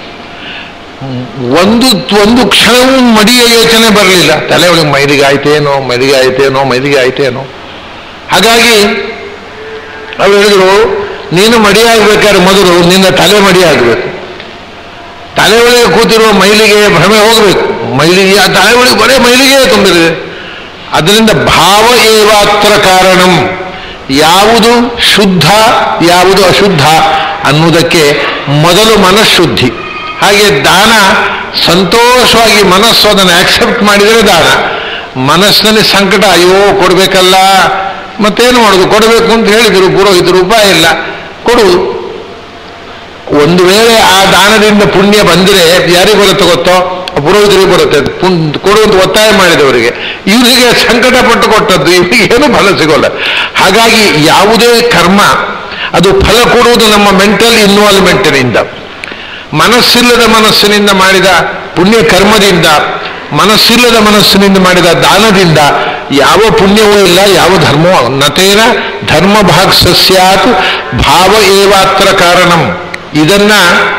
ಒಂದು ಒಂದು ಕ್ಷಣವೂ ಮಡಿಯ ಯೋಚನೆ ಬರಲಿಲ್ಲ ತಲೆಯೊಳಗೆ ಮೈಲಿಗೆ ಆಯ್ತೇನೋ ಮೈಲಿಗೆ ಆಯ್ತೇನೋ ಮೈಲಿಗೆ ಆಯ್ತೇನೋ ಹಾಗಾಗಿ ಅವ್ರು ಹೇಳಿದ್ರು ನೀನು ಮಡಿಯಾಗಬೇಕಾದ್ರೆ ಮೊದಲು ನಿನ್ನ ತಲೆ ಮಡಿಯಾಗಬೇಕು ತಲೆ ಒಳಗೆ ಕೂತಿರುವ ಮೈಲಿಗೆ ಭ್ರಮೆ ಹೋಗಬೇಕು ಮೈಲಿಗೆ ಆ ತಲೆ ಒಳಗೆ ಬರೇ ಮೈಲಿಗೆ ತುಂಬಿದೆ ಅದರಿಂದ ಭಾವ ಏವಾತ್ರ ಕಾರಣಂ ಯಾವುದು ಶುದ್ಧ ಯಾವುದು ಅಶುದ್ಧ ಅನ್ನುವುದಕ್ಕೆ ಮೊದಲು ಮನಃಶುದ್ಧಿ ಹಾಗೆ ದಾನ ಸಂತೋಷವಾಗಿ ಮನಸ್ಸು ಅದನ್ನು ಆಕ್ಸೆಪ್ಟ್ ಮಾಡಿದರೆ ದಾನ ಮನಸ್ಸಿನಲ್ಲಿ ಸಂಕಟ ಅಯ್ಯೋ ಕೊಡಬೇಕಲ್ಲ ಮತ್ತೇನು ಮಾಡೋದು ಕೊಡಬೇಕು ಅಂತ ಹೇಳಿದರು ಪುರೋಹಿತರು ಉಪಾಯ ಇಲ್ಲ ಕೊಡುವುದು ಒಂದು ವೇಳೆ ಆ ದಾನದಿಂದ ಪುಣ್ಯ ಬಂದರೆ ಯಾರಿಗೆ ಬರುತ್ತೆ ಗೊತ್ತೋ ಆ ಪುರೋಹಿತರಿಗೆ ಬರುತ್ತೆ ಪುಣ್ ಕೊಡುವಂತ ಒತ್ತಾಯ ಮಾಡಿದವರಿಗೆ ಇವರಿಗೆ ಸಂಕಟ ಪಟ್ಟು ಕೊಟ್ಟದ್ದು ಇವರಿಗೆ ಏನು ಫಲ ಸಿಗೋಲ್ಲ ಹಾಗಾಗಿ ಯಾವುದೇ ಕರ್ಮ ಅದು ಫಲ ಕೊಡುವುದು ನಮ್ಮ ಮೆಂಟಲ್ ಇನ್ವಾಲ್ವ್ಮೆಂಟಿನಿಂದ ಮನಸ್ಸಿಲ್ಲದ ಮನಸ್ಸಿನಿಂದ ಮಾಡಿದ ಪುಣ್ಯ ಕರ್ಮದಿಂದ ಮನಸ್ಸಿಲ್ಲದ ಮನಸ್ಸಿನಿಂದ ಮಾಡಿದ ದಾನದಿಂದ ಯಾವ ಪುಣ್ಯವೂ ಇಲ್ಲ ಯಾವ ಧರ್ಮವೂ ನತೇನ ಧರ್ಮ ಭಾಗ್ ಸಸ್ಯಾತ್ ಭಾವ ಏವಾತ್ರ ಕಾರಣಂ ಇದನ್ನ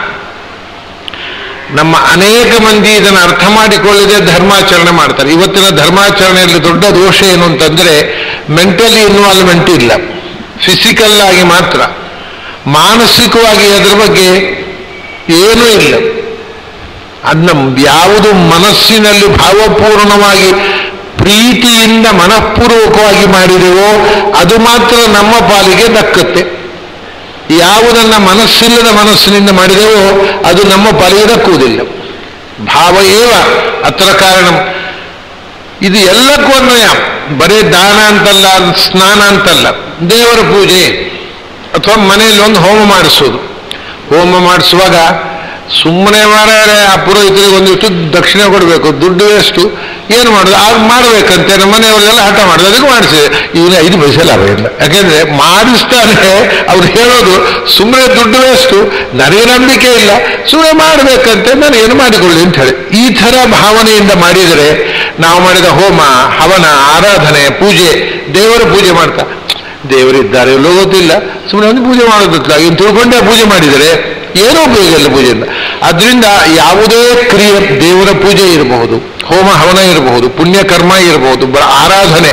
ನಮ್ಮ ಅನೇಕ ಮಂದಿ ಇದನ್ನು ಅರ್ಥ ಮಾಡಿಕೊಳ್ಳದೆ ಧರ್ಮಾಚರಣೆ ಮಾಡ್ತಾರೆ ಇವತ್ತಿನ ಧರ್ಮಾಚರಣೆಯಲ್ಲಿ ದೊಡ್ಡ ದೋಷ ಏನು ಅಂತಂದ್ರೆ ಮೆಂಟಲಿ ಇನ್ವಾಲ್ವ್ಮೆಂಟ್ ಇಲ್ಲ ಫಿಸಿಕಲ್ ಆಗಿ ಮಾತ್ರ ಮಾನಸಿಕವಾಗಿ ಅದರ ಬಗ್ಗೆ ಏನೂ ಇಲ್ಲ ಅದನ್ನ ಯಾವುದು ಮನಸ್ಸಿನಲ್ಲಿ ಭಾವಪೂರ್ಣವಾಗಿ ಪ್ರೀತಿಯಿಂದ ಮನಃಪೂರ್ವಕವಾಗಿ ಮಾಡಿದೆವೋ ಅದು ಮಾತ್ರ ನಮ್ಮ ಪಾಲಿಗೆ ದಕ್ಕತ್ತೆ ಯಾವುದನ್ನ ಮನಸ್ಸಿಲ್ಲದ ಮನಸ್ಸಿನಿಂದ ಮಾಡಿದೆವೋ ಅದು ನಮ್ಮ ಪಾಲಿಗೆ ದಕ್ಕುವುದಿಲ್ಲ ಭಾವ ಏವ ಅತ್ರ ಕಾರಣ ಇದು ಎಲ್ಲಕ್ಕೂ ಅನ್ವಯ ಬರೀ ದಾನ ಅಂತಲ್ಲ ಸ್ನಾನ ಅಂತಲ್ಲ ದೇವರ ಪೂಜೆ ಅಥವಾ ಮನೆಯಲ್ಲಿ ಒಂದು ಹೋಮ ಮಾಡಿಸೋದು ಹೋಮ ಮಾಡಿಸುವಾಗ ಸುಮ್ಮನೆ ಮಾರಾರೆ ಆ ಪುರೋಹಿತರಿಗೆ ಒಂದಿಷ್ಟು ದಕ್ಷಿಣೆ ಕೊಡಬೇಕು ದುಡ್ಡು ಎಷ್ಟು ಏನು ಮಾಡೋದು ಆಗ ಮಾಡಬೇಕಂತೆ ನಮ್ಮ ಮನೆಯವರೆಲ್ಲ ಹಠ ಮಾಡೋದು ಅದಕ್ಕೆ ಮಾಡಿಸಿದೆ ಇವನು ಐದು ಪೈಸೆ ಲಾಭ ಇಲ್ಲ ಯಾಕೆಂದ್ರೆ ಮಾಡಿಸ್ತಾನೆ ಅವ್ರು ಹೇಳೋದು ಸುಮ್ಮನೆ ದುಡ್ಡು ವೇಸ್ಟು ನನಗೆ ನಂಬಿಕೆ ಇಲ್ಲ ಸುಮ್ಮನೆ ಮಾಡಬೇಕಂತೆ ನಾನು ಏನು ಮಾಡಿಕೊಳ್ಳಿ ಅಂತ ಹೇಳಿ ಈ ಥರ ಭಾವನೆಯಿಂದ ಮಾಡಿದರೆ ನಾವು ಮಾಡಿದ ಹೋಮ ಹವನ ಆರಾಧನೆ ಪೂಜೆ ದೇವರ ಪೂಜೆ ಮಾಡ್ತಾ ದೇವರಿದ್ದಾರೆ ಎಲ್ಲೋ ಗೊತ್ತಿಲ್ಲ ಸುಮ್ಮನೆ ಒಂದು ಪೂಜೆ ಮಾಡೋದಿಲ್ಲ ಇನ್ನು ತಿಳ್ಕೊಂಡೇ ಪೂಜೆ ಮಾಡಿದರೆ ಏನೂ ಉಪಯೋಗ ಇಲ್ಲ ಪೂಜೆಯಿಂದ ಅದರಿಂದ ಯಾವುದೇ ಕ್ರಿಯೆ ದೇವರ ಪೂಜೆ ಇರಬಹುದು ಹೋಮ ಹವನ ಇರಬಹುದು ಪುಣ್ಯ ಕರ್ಮ ಇರಬಹುದು ಬ- ಆರಾಧನೆ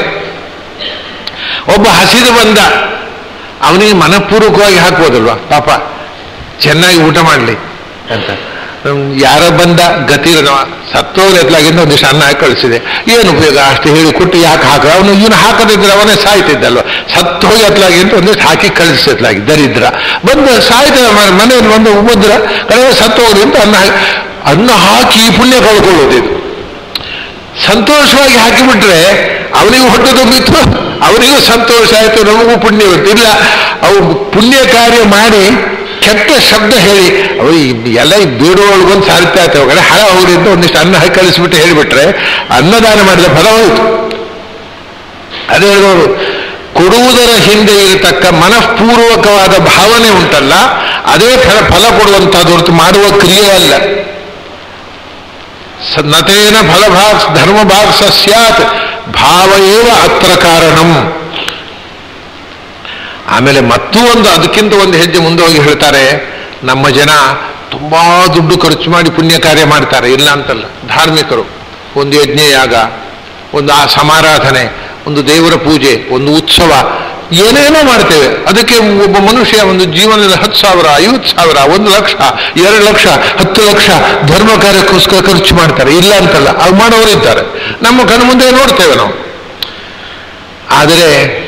ಒಬ್ಬ ಹಸಿದು ಬಂದ ಅವನಿಗೆ ಮನಪೂರ್ವಕವಾಗಿ ಹಾಕ್ಬೋದಲ್ವಾ ಪಾಪ ಚೆನ್ನಾಗಿ ಊಟ ಮಾಡಲಿ ಅಂತ ಹ್ಮ್, ಯಾರ ಬಂದ ಗತಿರನವ ಸತ್ತೋದ್ರೆ ಎತ್ಲಾಗಿಂದ ಒಂದಿಷ್ಟು ಅನ್ನ ಹಾಕಿ ಕಳಿಸಿದೆ ಏನು ಉಪಯೋಗ ಅಷ್ಟು ಹೇಳಿ ಕೊಟ್ಟು ಯಾಕೆ ಹಾಕ ಅವನು ಇವನು ಹಾಕದಿದ್ರೆ ಅವನೇ ಸಾಯ್ತಿದ್ದಲ್ವ ಸತ್ತು ಹೋಗಿ ಎತ್ಲಾಗಿ ಅಂತ ಒಂದಿಷ್ಟು ಹಾಕಿ ಕಳಿಸಿದ್ಲಾಗಿ ದರಿದ್ರ ಬಂದು ಸಾಯ್ತ ಮನೆಯಲ್ಲಿ ಬಂದು ಉಪದ್ರ ಕಡೆ ಸತ್ತು ಹೋಗ್ರಿ ಅಂತ ಅನ್ನ ಹಾಕಿ ಅನ್ನ ಹಾಕಿ ಪುಣ್ಯ ಕಳ್ಕೊಳ್ಳೋದು ಇದು ಸಂತೋಷವಾಗಿ ಹಾಕಿಬಿಟ್ರೆ ಅವನಿಗೂ ಹೊಟ್ಟೆ ತುಂಬಿತ್ತು ಅವನಿಗೂ ಸಂತೋಷ ಆಯಿತು ನಮಗೂ ಪುಣ್ಯ ಬಂತು ಇಲ್ಲ ಅವು ಪುಣ್ಯ ಕಾರ್ಯ ಮಾಡಿ ಕೆಟ್ಟ ಶಬ್ದ ಹೇಳಿ ಅವು ಈ ಎಲ್ಲ ಈ ಬೀಡುವೊಳಗೊಂದು ಸಾರಿತಾ ಇರ್ತವೆ ಒಳಗಡೆ ಹಳ ಹೋಗ್ರಿ ಅಂತ ಒಂದಿಷ್ಟು ಅನ್ನ ಹಾಕಿ ಕಳಿಸ್ಬಿಟ್ಟು ಹೇಳಿಬಿಟ್ರೆ ಅನ್ನದಾನ ಮಾಡಿದ ಫಲ ಹೋಯ್ತು ಅದೇ ಹೇಳೋರು ಕೊಡುವುದರ ಹಿಂದೆ ಇರತಕ್ಕ ಮನಃಪೂರ್ವಕವಾದ ಭಾವನೆ ಉಂಟಲ್ಲ ಅದೇ ಫಲ ಫಲ ಕೊಡುವಂತಹದ್ದು ಹೊರತು ಮಾಡುವ ಕ್ರಿಯೆ ಅಲ್ಲ ಸ- ನತೇನ ಫಲಭಾಗ್ ಧರ್ಮಭಾಗ್ ಸ್ಯಾತ್ ಭಾವ ಏವ ಅತ್ರ ಕಾರಣಂ ಆಮೇಲೆ ಮತ್ತೂ ಒಂದು ಅದಕ್ಕಿಂತ ಒಂದು ಹೆಜ್ಜೆ ಮುಂದೆ ಹೋಗಿ ಹೇಳ್ತಾರೆ ನಮ್ಮ ಜನ ತುಂಬಾ ದುಡ್ಡು ಖರ್ಚು ಮಾಡಿ ಪುಣ್ಯ ಕಾರ್ಯ ಮಾಡ್ತಾರೆ ಇಲ್ಲ ಅಂತಲ್ಲ ಧಾರ್ಮಿಕರು ಒಂದು ಯಜ್ಞಯಾಗ ಒಂದು ಆ ಸಮಾರಾಧನೆ ಒಂದು ದೇವರ ಪೂಜೆ ಒಂದು ಉತ್ಸವ ಏನೇನೋ ಮಾಡ್ತೇವೆ ಅದಕ್ಕೆ ಒಬ್ಬ ಮನುಷ್ಯ ಒಂದು ಜೀವನದಲ್ಲಿ ಹತ್ತು ಸಾವಿರ ಐವತ್ತು ಸಾವಿರ ಒಂದು ಲಕ್ಷ ಎರಡು ಲಕ್ಷ ಹತ್ತು ಲಕ್ಷ ಧರ್ಮ ಕಾರ್ಯಕ್ಕೋಸ್ಕರ ಖರ್ಚು ಮಾಡ್ತಾರೆ ಇಲ್ಲ ಅಂತಲ್ಲ ಅದು ಮಾಡೋರು ಇದ್ದಾರೆ ನಮ್ಮ ಕಣ್ಣು ಮುಂದೆ ನೋಡ್ತೇವೆ ನಾವು ಆದರೆ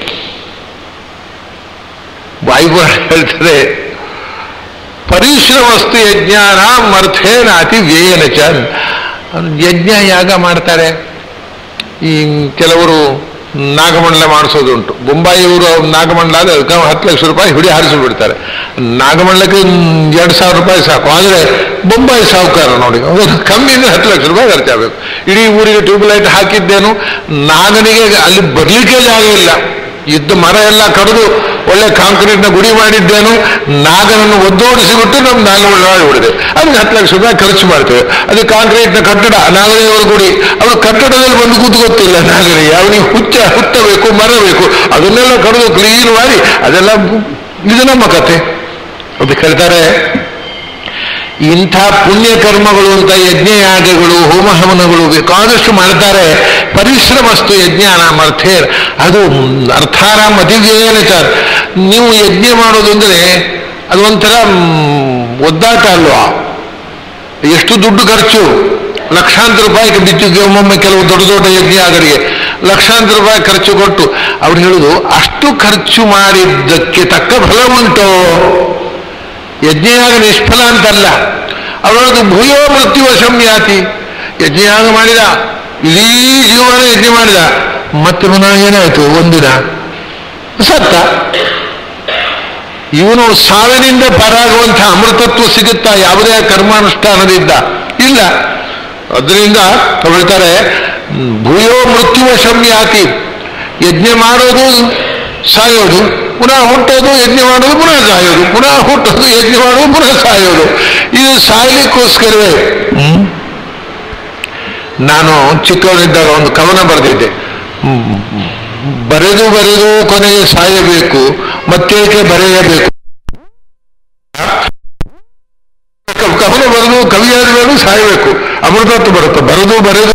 ವಾಯುಪುರ ಹೇಳ್ತಾರೆ ಪರಿಶ್ರಮಸ್ತು ಯಜ್ಞಾನ ಅರ್ಥೇನ ಅತಿ ವ್ಯಯನ ಚ ಯಜ್ಞ ಯಾಗ ಮಾಡ್ತಾರೆ ಈ ಕೆಲವರು ನಾಗಮಂಡಲ ಮಾಡಿಸೋದುಂಟು ಬೊಂಬಾಯಿಯವರು ನಾಗಮಂಡಲ ಆದರೆ ಅದಕ್ಕೆ ಹತ್ತು ಲಕ್ಷ ರೂಪಾಯಿ ಹಿಡಿ ಹಾರಿಸಿ ಬಿಡ್ತಾರೆ ನಾಗಮಂಡಲಕ್ಕೆ ಎರಡು ಸಾವಿರ ರೂಪಾಯಿ ಸಾಕು ಆದರೆ ಬೊಂಬಾಯಿ ಸಾಹುಕಾರ ನೋಡಿ ಅವ್ರು ಕಮ್ಮಿ ಅಂದರೆ ಹತ್ತು ಲಕ್ಷ ರೂಪಾಯಿ ಖರ್ಚಾಗಬೇಕು ಇಡೀ ಊರಿಗೆ ಟ್ಯೂಬ್ಲೈಟ್ ಹಾಕಿದ್ದೇನು ನಾಗನಿಗೆ ಅಲ್ಲಿ ಬರಲಿಕ್ಕೆ ಜಾಗ ಇಲ್ಲ ಇದ್ದ ಮರ ಎಲ್ಲ ಕಡಿದು ಒಳ್ಳೆ ಕಾಂಕ್ರೀಟ್ನ ಗುಡಿ ಮಾಡಿದ್ದೇನು ನಾಗನನ್ನು ಒದ್ದೋಡಿಸಿಬಿಟ್ಟು ನಮ್ಮ ನಾಗಮಂಡಲ ಮಾಡಿಬಿಡಿದೆ ಅದಕ್ಕೆ ಹತ್ತು ಲಕ್ಷ ರೂಪಾಯಿ ಖರ್ಚು ಮಾಡ್ತೇವೆ ಅದು ಕಾಂಕ್ರೀಟ್ನ ಕಟ್ಟಡ ನಾಗದೇವರ ಗುಡಿ ಅವನು ಕಟ್ಟಡದಲ್ಲಿ ಬಂದು ಕೂತು ಗೊತ್ತಿಲ್ಲ ನಾಗನಿಗೆ ಅವನಿಗೆ ಹುಚ್ಚ ಹುಟ್ಟಬೇಕು ಮರ ಬೇಕು ಅದನ್ನೆಲ್ಲ ಕಡಿದು ಕ್ಲೀನ್ ಮಾಡಿ ಅದೆಲ್ಲ ಇದು ನಮ್ಮ ಕತೆ ಅದಕ್ಕೆ ಹೇಳ್ತಾರೆ ಇಂಥ ಪುಣ್ಯ ಕರ್ಮಗಳು ಅಂತ ಯಜ್ಞಯಾಗಗಳು ಹೋಮ ಹವನಗಳು ಬೇಕಾದಷ್ಟು ಮಾಡ್ತಾರೆ ಪರಿಶ್ರಮಸ್ತು ಯಜ್ಞ ನಾಮರ್ಥೇರ್ ಅದು ಅರ್ಥಾರಾಮ್ ಅತಿವ್ಯಯನ ಚ ನೀವು ಯಜ್ಞ ಮಾಡೋದು ಅಂದರೆ ಅದು ಒಂಥರ ಮ್, ಒದ್ದಾಟ ಅಲ್ವಾ ಎಷ್ಟು ದುಡ್ಡು ಖರ್ಚು ಲಕ್ಷಾಂತರ ರೂಪಾಯಿ ಬಿದ್ದು ಒಮ್ಮೊಮ್ಮೆ ಕೆಲವು ದೊಡ್ಡ ದೊಡ್ಡ ಯಜ್ಞಾಗರಿಗೆ ಲಕ್ಷಾಂತರ ರೂಪಾಯಿ ಖರ್ಚು ಕೊಟ್ಟು ಅವ್ರು ಹೇಳುದು ಅಷ್ಟು ಖರ್ಚು ಮಾಡಿದ್ದಕ್ಕೆ ತಕ್ಕ ಫಲ ಉಂಟೋ ಯಜ್ಞಯಾಗ ನಿಷ್ಫಲ ಅಂತಲ್ಲ ಅವರದು ಭೂಯೋ ಮೃತ್ಯುವಶಂ ಯಾತಿ ಯಜ್ಞಯಾಗ ಮಾಡಿದ ಇಡೀ ಜೀವನ ಯಜ್ಞ ಮಾಡಿದ ಮತ್ತೆ ಪುನಃ ಏನಾಯ್ತು ಒಂದಿನ ಸತ್ತ ಇವನು ಸಾವಿನಿಂದ ಪಾರಾಗುವಂಥ ಅಮೃತತ್ವ ಸಿಗುತ್ತಾ ಯಾವುದೇ ಕರ್ಮಾನುಷ್ಠಾನದಿಂದ ಇಲ್ಲ ಅದರಿಂದ ಅವ್ರು ಹೇಳ್ತಾರೆ ಹ್ಮ್, ಭೂಯೋ ಮೃತ್ಯುವಶಂ ಯಾತಿ ಯಜ್ಞ ಮಾಡೋದು ಸಾಯೋದು ಪುನಃ ಹುಟ್ಟೋದು ಯಜ್ಞ ಮಾಡೋದು ಪುನಃ ಸಾಯೋದು ಪುನಃ ಹುಟ್ಟೋದು ಯಜ್ಞ ಮಾಡೋದು ಪುನಃ ಸಾಯೋದು ಇದು ಸಾಯಲಿಕ್ಕೋಸ್ಕರವೇ ಹ್ಮ್? ನಾನು ಚಿಕ್ಕವನಿದ್ದಾಗ ಒಂದು ಕವನ ಬರೆದಿದ್ದೆ ಹ್ಮ್, ಬರೆದು ಬರೆದು ಕೊನೆಗೆ ಸಾಯಬೇಕು ಮತ್ತೇಕೆ ಬರೆಯಬೇಕು ಕ- ಕವನ ಬರೆದು ಕವಿಯಾದ ಮೇಲೂ ಸಾಯಬೇಕು ಅಮೃತತ್ವ ಬರುತ್ತೆ ಬರೆದು ಬರೆದು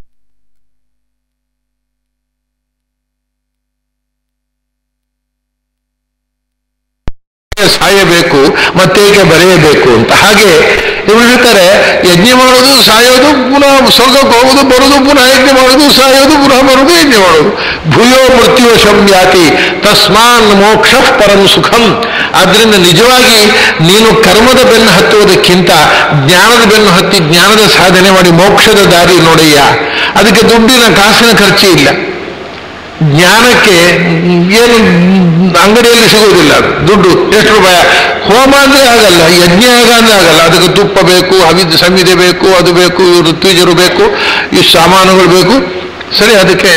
ಸಾಯಬೇಕು ಮತ್ತೇಕೆ ಬರೆಯಬೇಕು ಅಂತ ಹಾಗೆ ಇವರು ಹೇಳ್ತಾರೆ ಯಜ್ಞ ಮಾಡೋದು ಸಾಯೋದು ಪುನಃ ಸ್ವರ್ಗಕ್ಕೆ ಹೋಗೋದು ಬರೋದು ಪುನಃ ಯಜ್ಞ ಮಾಡೋದು ಸಾಯೋದು ಪುನಃ ಬರೋದು ಯಜ್ಞ ಮಾಡೋದು ಭೂಯೋ ಮೃತ್ಯುವಶಂ ಯಾತಿ ತಸ್ಮಾನ್ ಮೋಕ್ಷ ಪರಂ ಸುಖಂ ಆದ್ರಿಂದ ನಿಜವಾಗಿ ನೀನು ಕರ್ಮದ ಬೆನ್ನು ಹತ್ತುವುದಕ್ಕಿಂತ ಜ್ಞಾನದ ಬೆನ್ನು ಹತ್ತಿ ಜ್ಞಾನದ ಸಾಧನೆ ಮಾಡಿ ಮೋಕ್ಷದ ದಾರಿ ನೋಡಯ್ಯ ಅದಕ್ಕೆ ದುಡ್ಡಿನ ಕಾಸಿನ ಖರ್ಚು ಇಲ್ಲ ಜ್ಞಾನಕ್ಕೆ ಏನು ಅಂಗಡಿಯಲ್ಲಿ ಸಿಗುವುದಿಲ್ಲ ಅದು ದುಡ್ಡು ಎಷ್ಟು ರೂಪಾಯಿ ಹೋಮ ಅಂದ್ರೆ ಆಗಲ್ಲ ಯಜ್ಞ ಯಾಗ ಅಂದ್ರೆ ಆಗಲ್ಲ ಅದಕ್ಕೆ ತುಪ್ಪ ಬೇಕು ಹವಿದ್ ಸಂವಿಧೆ ಬೇಕು ಅದು ಬೇಕು ಋತ್ವಿಜರು ಬೇಕು ಈ ಸಾಮಾನುಗಳು ಬೇಕು ಸರಿ ಅದಕ್ಕೆ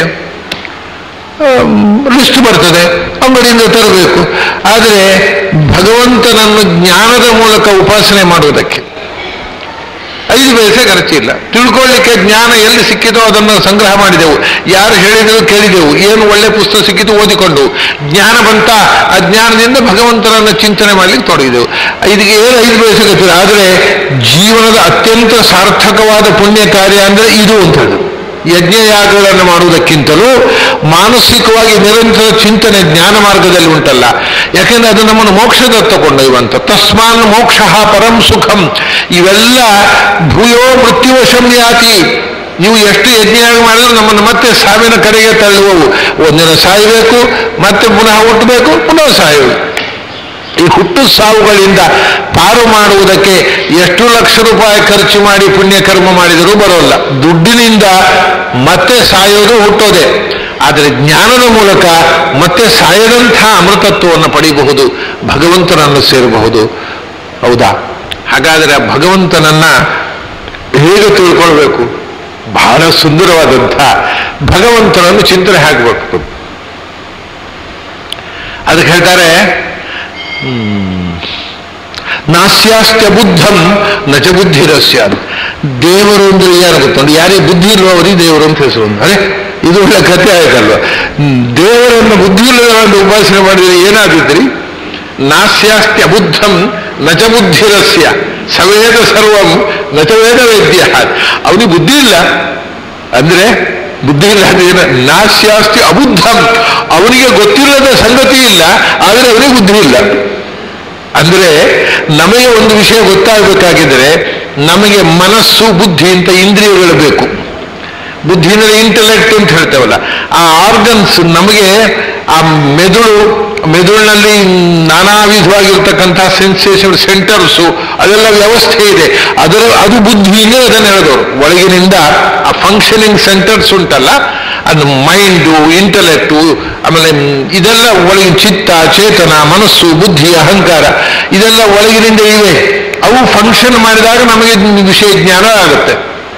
ಲಿಸ್ಟ್ ಬರ್ತದೆ ಅಂಗಡಿಯಿಂದ ತರಬೇಕು ಆದರೆ ಭಗವಂತನನ್ನು ಜ್ಞಾನದ ಮೂಲಕ ಉಪಾಸನೆ ಮಾಡುವುದಕ್ಕೆ ಐದು ಪೈಸೆ ಖರ್ಚಿಲ್ಲ ತಿಳ್ಕೊಳ್ಳಿಕ್ಕೆ ಜ್ಞಾನ ಎಲ್ಲಿ ಸಿಕ್ಕಿತೋ ಅದನ್ನು ಸಂಗ್ರಹ ಮಾಡಿದೆವು ಯಾರು ಹೇಳಿದ್ರು ಕೇಳಿದೆವು ಏನು ಒಳ್ಳೆ ಪುಸ್ತಕ ಸಿಕ್ಕಿತು ಓದಿಕೊಂಡು ಜ್ಞಾನ ಬಂತ ಆ ಜ್ಞಾನದಿಂದ ಭಗವಂತನನ್ನು ಚಿಂತನೆ ಮಾಡಲಿಕ್ಕೆ ತೊಡಗಿದೆವು ಇದಕ್ಕೆ ಏನು ಐದು ಪೈಸೆ ಗೊತ್ತಿಲ್ಲ ಆದರೆ ಜೀವನದ ಅತ್ಯಂತ ಸಾರ್ಥಕವಾದ ಪುಣ್ಯ ಕಾರ್ಯ ಅಂದರೆ ಇದು ಅಂತ ಹೇಳಿದ್ರು ಯಜ್ಞಯಾಗಗಳನ್ನು ಮಾಡುವುದಕ್ಕಿಂತಲೂ ಮಾನಸಿಕವಾಗಿ ನಿರಂತರ ಚಿಂತನೆ ಜ್ಞಾನ ಮಾರ್ಗದಲ್ಲಿ ಉಂಟಲ್ಲ ಯಾಕೆಂದ್ರೆ ಅದು ನಮ್ಮನ್ನು ಮೋಕ್ಷದತ್ತ ಕೊಂಡೊಯ್ಯುವಂತ ತಸ್ಮಾನ್ ಮೋಕ್ಷ ಪರಂ ಸುಖಂ ಇವೆಲ್ಲ ಭೂಯೋ ಮೃತ್ಯುವಶಂ ಯಾತಿ ನೀವು ಎಷ್ಟು ಯಜ್ಞಯಾಗ ಮಾಡಿದ್ರು ನಮ್ಮನ್ನು ಮತ್ತೆ ಸಾವಿನ ಕಡೆಗೆ ತಳ್ಳುವವು ಒಂದಿನ ಸಾಯಬೇಕು ಮತ್ತೆ ಪುನಃ ಹುಟ್ಟಬೇಕು ಪುನಃ ಸಾಯುವುದು ಈ ಹುಟ್ಟು ಸಾವುಗಳಿಂದ ಪಾರು ಮಾಡುವುದಕ್ಕೆ ಎಷ್ಟು ಲಕ್ಷ ರೂಪಾಯಿ ಖರ್ಚು ಮಾಡಿ ಪುಣ್ಯಕರ್ಮ ಮಾಡಿದರೂ ಬರೋಲ್ಲ ದುಡ್ಡಿನಿಂದ ಮತ್ತೆ ಸಾಯೋದು ಹುಟ್ಟೋದೆ ಆದರೆ ಜ್ಞಾನದ ಮೂಲಕ ಮತ್ತೆ ಸಾಯದಂಥ ಅಮೃತತ್ವವನ್ನು ಪಡೆಯಬಹುದು ಭಗವಂತನನ್ನು ಸೇರಬಹುದು ಹೌದಾ ಹಾಗಾದರೆ ಆ ಭಗವಂತನನ್ನ ಹೇಗೆ ತಿಳ್ಕೊಳ್ಬೇಕು ಬಹಳ ಸುಂದರವಾದಂಥ ಭಗವಂತನನ್ನು ಚಿಂತನೆ ಹಾಕಬೇಕು ಅದಕ್ಕೆ ಹೇಳ್ತಾರೆ ನಾಸ್ಯಾಸ್ತ್ಯ ಬುದ್ಧಂ ನಚ ಬುದ್ಧಿರಸ್ಯ ದೇವರು ಅಂದ್ರೆ ಯಾರು ಗೊತ್ತುಂಟು ಯಾರಿಗೆ ಬುದ್ಧಿ ಇಲ್ವೋ ಅವರಿಗೆ ದೇವರು ಅಂತ ಹೆಸರು ಅರೆ ಇದು ಒಳ್ಳೆ ಕಥೆ ಆಯ್ತಲ್ವ ಹ್ಮ್, ದೇವರನ್ನು ಬುದ್ಧಿ ಇಲ್ಲದವರನ್ನು ಉಪಾಸನೆ ಮಾಡಿದರೆ ಏನಾದಿದ್ರಿ ನಾಸ್ಯಾಸ್ತ್ಯ ಬುದ್ಧಂ ನಚ ಬುದ್ಧಿರಸ್ಯ ಸವೇದ ಸರ್ವಂ ನಚ ವೇದ ವೇದ್ಯ ಅವನಿಗೆ ಬುದ್ಧಿ ಇಲ್ಲ ಅಂದ್ರೆ ಬುದ್ಧಿ ಇಲ್ಲ ಅಂದ್ರೆ ಏನು ನಾಸ್ಯಾಸ್ತಿ ಅಬುದ್ಧಂ ಅವನಿಗೆ ಗೊತ್ತಿಲ್ಲದ ಸಂಗತಿ ಇಲ್ಲ ಆದರೆ ಅವನಿಗೆ ಬುದ್ಧಿ ಇಲ್ಲ ಅಂದ್ರೆ ನಮಗೆ ಒಂದು ವಿಷಯ ಗೊತ್ತಾಗಬೇಕಾಗಿದ್ರೆ ನಮಗೆ ಮನಸ್ಸು ಬುದ್ಧಿ ಅಂತ ಇಂದ್ರಿಯಗಳು ಬೇಕು ಬುದ್ಧಿ ಅಂದ್ರೆ ಇಂಟೆಲೆಕ್ಟ್ ಅಂತ ಹೇಳ್ತೇವಲ್ಲ ಆ ಆರ್ಗನ್ಸ್ ನಮಗೆ ಆ ಮೆದುಳು ಮೆದುಳಿನಲ್ಲಿ ನಾನಾ ವಿಧವಾಗಿರ್ತಕ್ಕಂಥ ಸೆನ್ಸೇಷನ್ ಸೆಂಟರ್ಸು ಅದೆಲ್ಲ ವ್ಯವಸ್ಥೆ ಇದೆ ಅದರ ಅದು ಬುದ್ಧಿನೇ ಅದನ್ನು ಹೇಳಿದವರು ಒಳಗಿನಿಂದ ಆ ಫಂಕ್ಷನಿಂಗ್ ಸೆಂಟರ್ಸ್ ಉಂಟಲ್ಲ ಅದು ಮೈಂಡು ಇಂಟೆಲೆಕ್ಟು ಆಮೇಲೆ ಇದೆಲ್ಲ ಒಳಗಿನ ಚಿತ್ತ ಚೇತನ ಮನಸ್ಸು ಬುದ್ಧಿ ಅಹಂಕಾರ ಇದೆಲ್ಲ ಒಳಗಿನಿಂದ ಇವೆ ಅವು ಫಂಕ್ಷನ್ ಮಾಡಿದಾಗ ನಮಗೆ ವಿಷಯ ಜ್ಞಾನ ಆಗುತ್ತೆ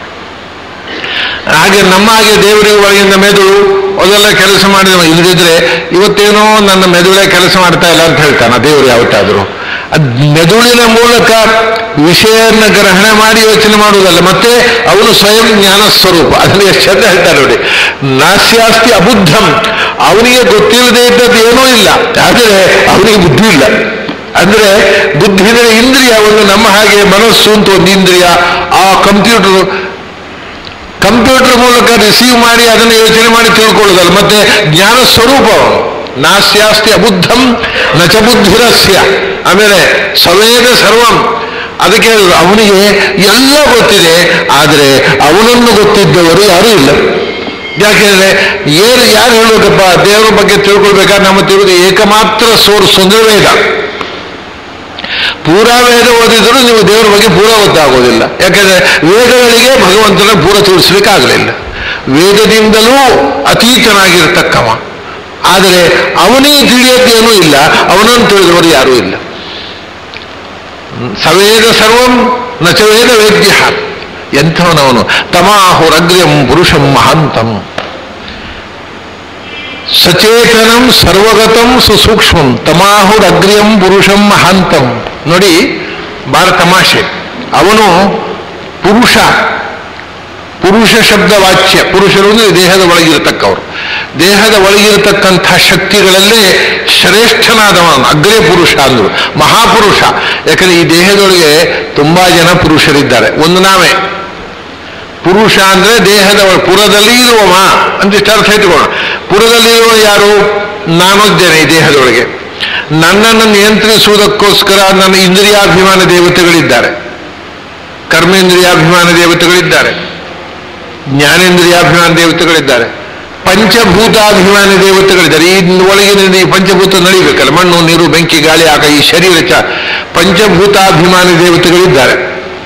ಹಾಗೆ ನಮ್ಮ ಹಾಗೆ ದೇವರಿಗೆ ಒಳಗಿಂದ ಮೆದುಳು ಅದೆಲ್ಲ ಕೆಲಸ ಮಾಡಿದ ಇಲ್ಲದಿದ್ರೆ ಇವತ್ತೇನೋ ನನ್ನ ಮೆದುಳೇ ಕೆಲಸ ಮಾಡ್ತಾ ಇಲ್ಲ ಅಂತ ಹೇಳ್ತಾನೆ ದೇವರು ಯಾವತ್ತಾದರೂ ಅದ್ ಮೆದುಳಿನ ಮೂಲಕ ವಿಷಯನ್ನ ಗ್ರಹಣ ಮಾಡಿ ಯೋಚನೆ ಮಾಡುವುದಲ್ಲ ಮತ್ತೆ ಅವನು ಸ್ವಯಂ ಜ್ಞಾನ ಸ್ವರೂಪ ಅದನ್ನು ಎಷ್ಟು ಚಂದ ಹೇಳ್ತಾರೆ ನೋಡಿ ನಾಸ್ಯಾಸ್ತಿ ಅಬುದ್ಧಂ ಅವನಿಗೆ ಗೊತ್ತಿಲ್ಲದೆ ಇದ್ದದ್ದು ಏನೂ ಇಲ್ಲ ಆದರೆ ಅವನಿಗೆ ಬುದ್ಧಿ ಇಲ್ಲ ಅಂದ್ರೆ ಬುದ್ಧಿ ಅಂದ್ರೆ ಇಂದ್ರಿಯ ಒಂದು ನಮ್ಮ ಹಾಗೆ ಮನಸ್ಸು ಅಂತ ಒಂದು ಇಂದ್ರಿಯ ಆ ಕಂಪ್ಯೂಟರ್ ಕಂಪ್ಯೂಟರ್ ಮೂಲಕ ರಿಸೀವ್ ಮಾಡಿ ಅದನ್ನು ಯೋಚನೆ ಮಾಡಿ ತಿಳ್ಕೊಳ್ಳೋದಲ್ಲ ಮತ್ತೆ ಜ್ಞಾನ ಸ್ವರೂಪ ಅವನು ನಾಸ್ಯಾಸ್ತಿ ಅಬುದ್ಧಂ ನಚ ಬುದ್ಧಿರಸ್ಯ ಆಮೇಲೆ ಸವೇದ ಸರ್ವಂ ಅದಕ್ಕೆ ಅವನಿಗೆ ಎಲ್ಲ ಗೊತ್ತಿದೆ ಆದರೆ ಅವನನ್ನು ಗೊತ್ತಿದ್ದವರು ಯಾರೂ ಇಲ್ಲ ಯಾಕೆಂದ್ರೆ ಏನು ಯಾರು ಹೇಳ್ಬೇಕಪ್ಪ ದೇವರ ಬಗ್ಗೆ ತಿಳ್ಕೊಳ್ಬೇಕಾದ್ರೆ ನಮ್ಮ ತಿಳ್ದು ಏಕಮಾತ್ರ ಸೋರ್ಸ್ ಅಂದ್ರೆ ವೇದ ಪೂರಾ ವೇದ ಓದಿದ್ರು ನೀವು ದೇವರ ಬಗ್ಗೆ ಪೂರ ಗೊತ್ತಾಗೋದಿಲ್ಲ ಯಾಕೆಂದ್ರೆ ವೇದಗಳಿಗೆ ಭಗವಂತನ ಪೂರ ತಿಳಿಸ್ಲಿಕ್ಕಾಗಲಿಲ್ಲ ವೇದದಿಂದಲೂ ಅತೀತನಾಗಿರ್ತಕ್ಕವ ಆದರೆ ಅವನಿಗೆ ತಿಳಿಯೋದೇನೂ ಇಲ್ಲ ಅವನನ್ನು ತಿಳಿದವರು ಯಾರೂ ಇಲ್ಲ ಸವೇದ ಸರ್ವಂ ನಚ ವೇದ ವೇದ್ಯ ಎಂಥವನವನು ತಮಾಹುರಗ್ರ್ಯಂ ಪುರುಷಂ ಮಹಾಂತಂ ಸಚೇತನಂ ಸರ್ವಗತಂ ಸುಸೂಕ್ಷ್ಮಂ ತಮಾಹುರಗ್ರ್ಯಂ ಪುರುಷಂ ಮಹಾಂತಂ ನೋಡಿ ಬಾರ ತಮಾಷೆ ಅವನು ಪುರುಷ ಪುರುಷ ಶಬ್ದ ವಾಚ್ಯ ಪುರುಷರು ಅಂದ್ರೆ ದೇಹದ ಒಳಗಿರತಕ್ಕವರು ದೇಹದ ಒಳಗಿರತಕ್ಕಂಥ ಶಕ್ತಿಗಳಲ್ಲೇ ಶ್ರೇಷ್ಠನಾದವನು ಅಗ್ರೇ ಪುರುಷ ಅಂದ್ರು ಮಹಾಪುರುಷ ಯಾಕಂದ್ರೆ ಈ ದೇಹದೊಳಗೆ ತುಂಬಾ ಜನ ಪುರುಷರಿದ್ದಾರೆ ಒಂದು ನಾವೇ ಪುರುಷ ಅಂದ್ರೆ ದೇಹದ ಒಳ- ಪುರದಲ್ಲಿ ಇರುವವ ಅಂತಿಷ್ಟು ಅರ್ಥ ಇಟ್ಕೋಣ ಪುರದಲ್ಲಿ ಇರುವ ಯಾರು ನಾನೊದ್ದೇನೆ ಈ ದೇಹದೊಳಗೆ ನನ್ನನ್ನು ನಿಯಂತ್ರಿಸುವುದಕ್ಕೋಸ್ಕರ ನನ್ನ ಇಂದ್ರಿಯಾಭಿಮಾನ ದೇವತೆಗಳಿದ್ದಾರೆ ಕರ್ಮೇಂದ್ರಿಯಾಭಿಮಾನ ದೇವತೆಗಳಿದ್ದಾರೆ ಜ್ಞಾನೇಂದ್ರಿಯಾಭಿಮಾನ ದೇವತೆಗಳಿದ್ದಾರೆ ಪಂಚಭೂತಾಭಿಮಾನ ದೇವತೆಗಳಿದ್ದಾರೆ ಈ ಒಳಗಿನಿಂದ ಈ ಪಂಚಭೂತ ನಡಿಬೇಕಲ್ಲ ಮಣ್ಣು ನೀರು ಬೆಂಕಿ ಗಾಳಿ ಆಗ ಈ ಶರೀರ ಚ ಪಂಚಭೂತಾಭಿಮಾನಿ ದೇವತೆಗಳಿದ್ದಾರೆ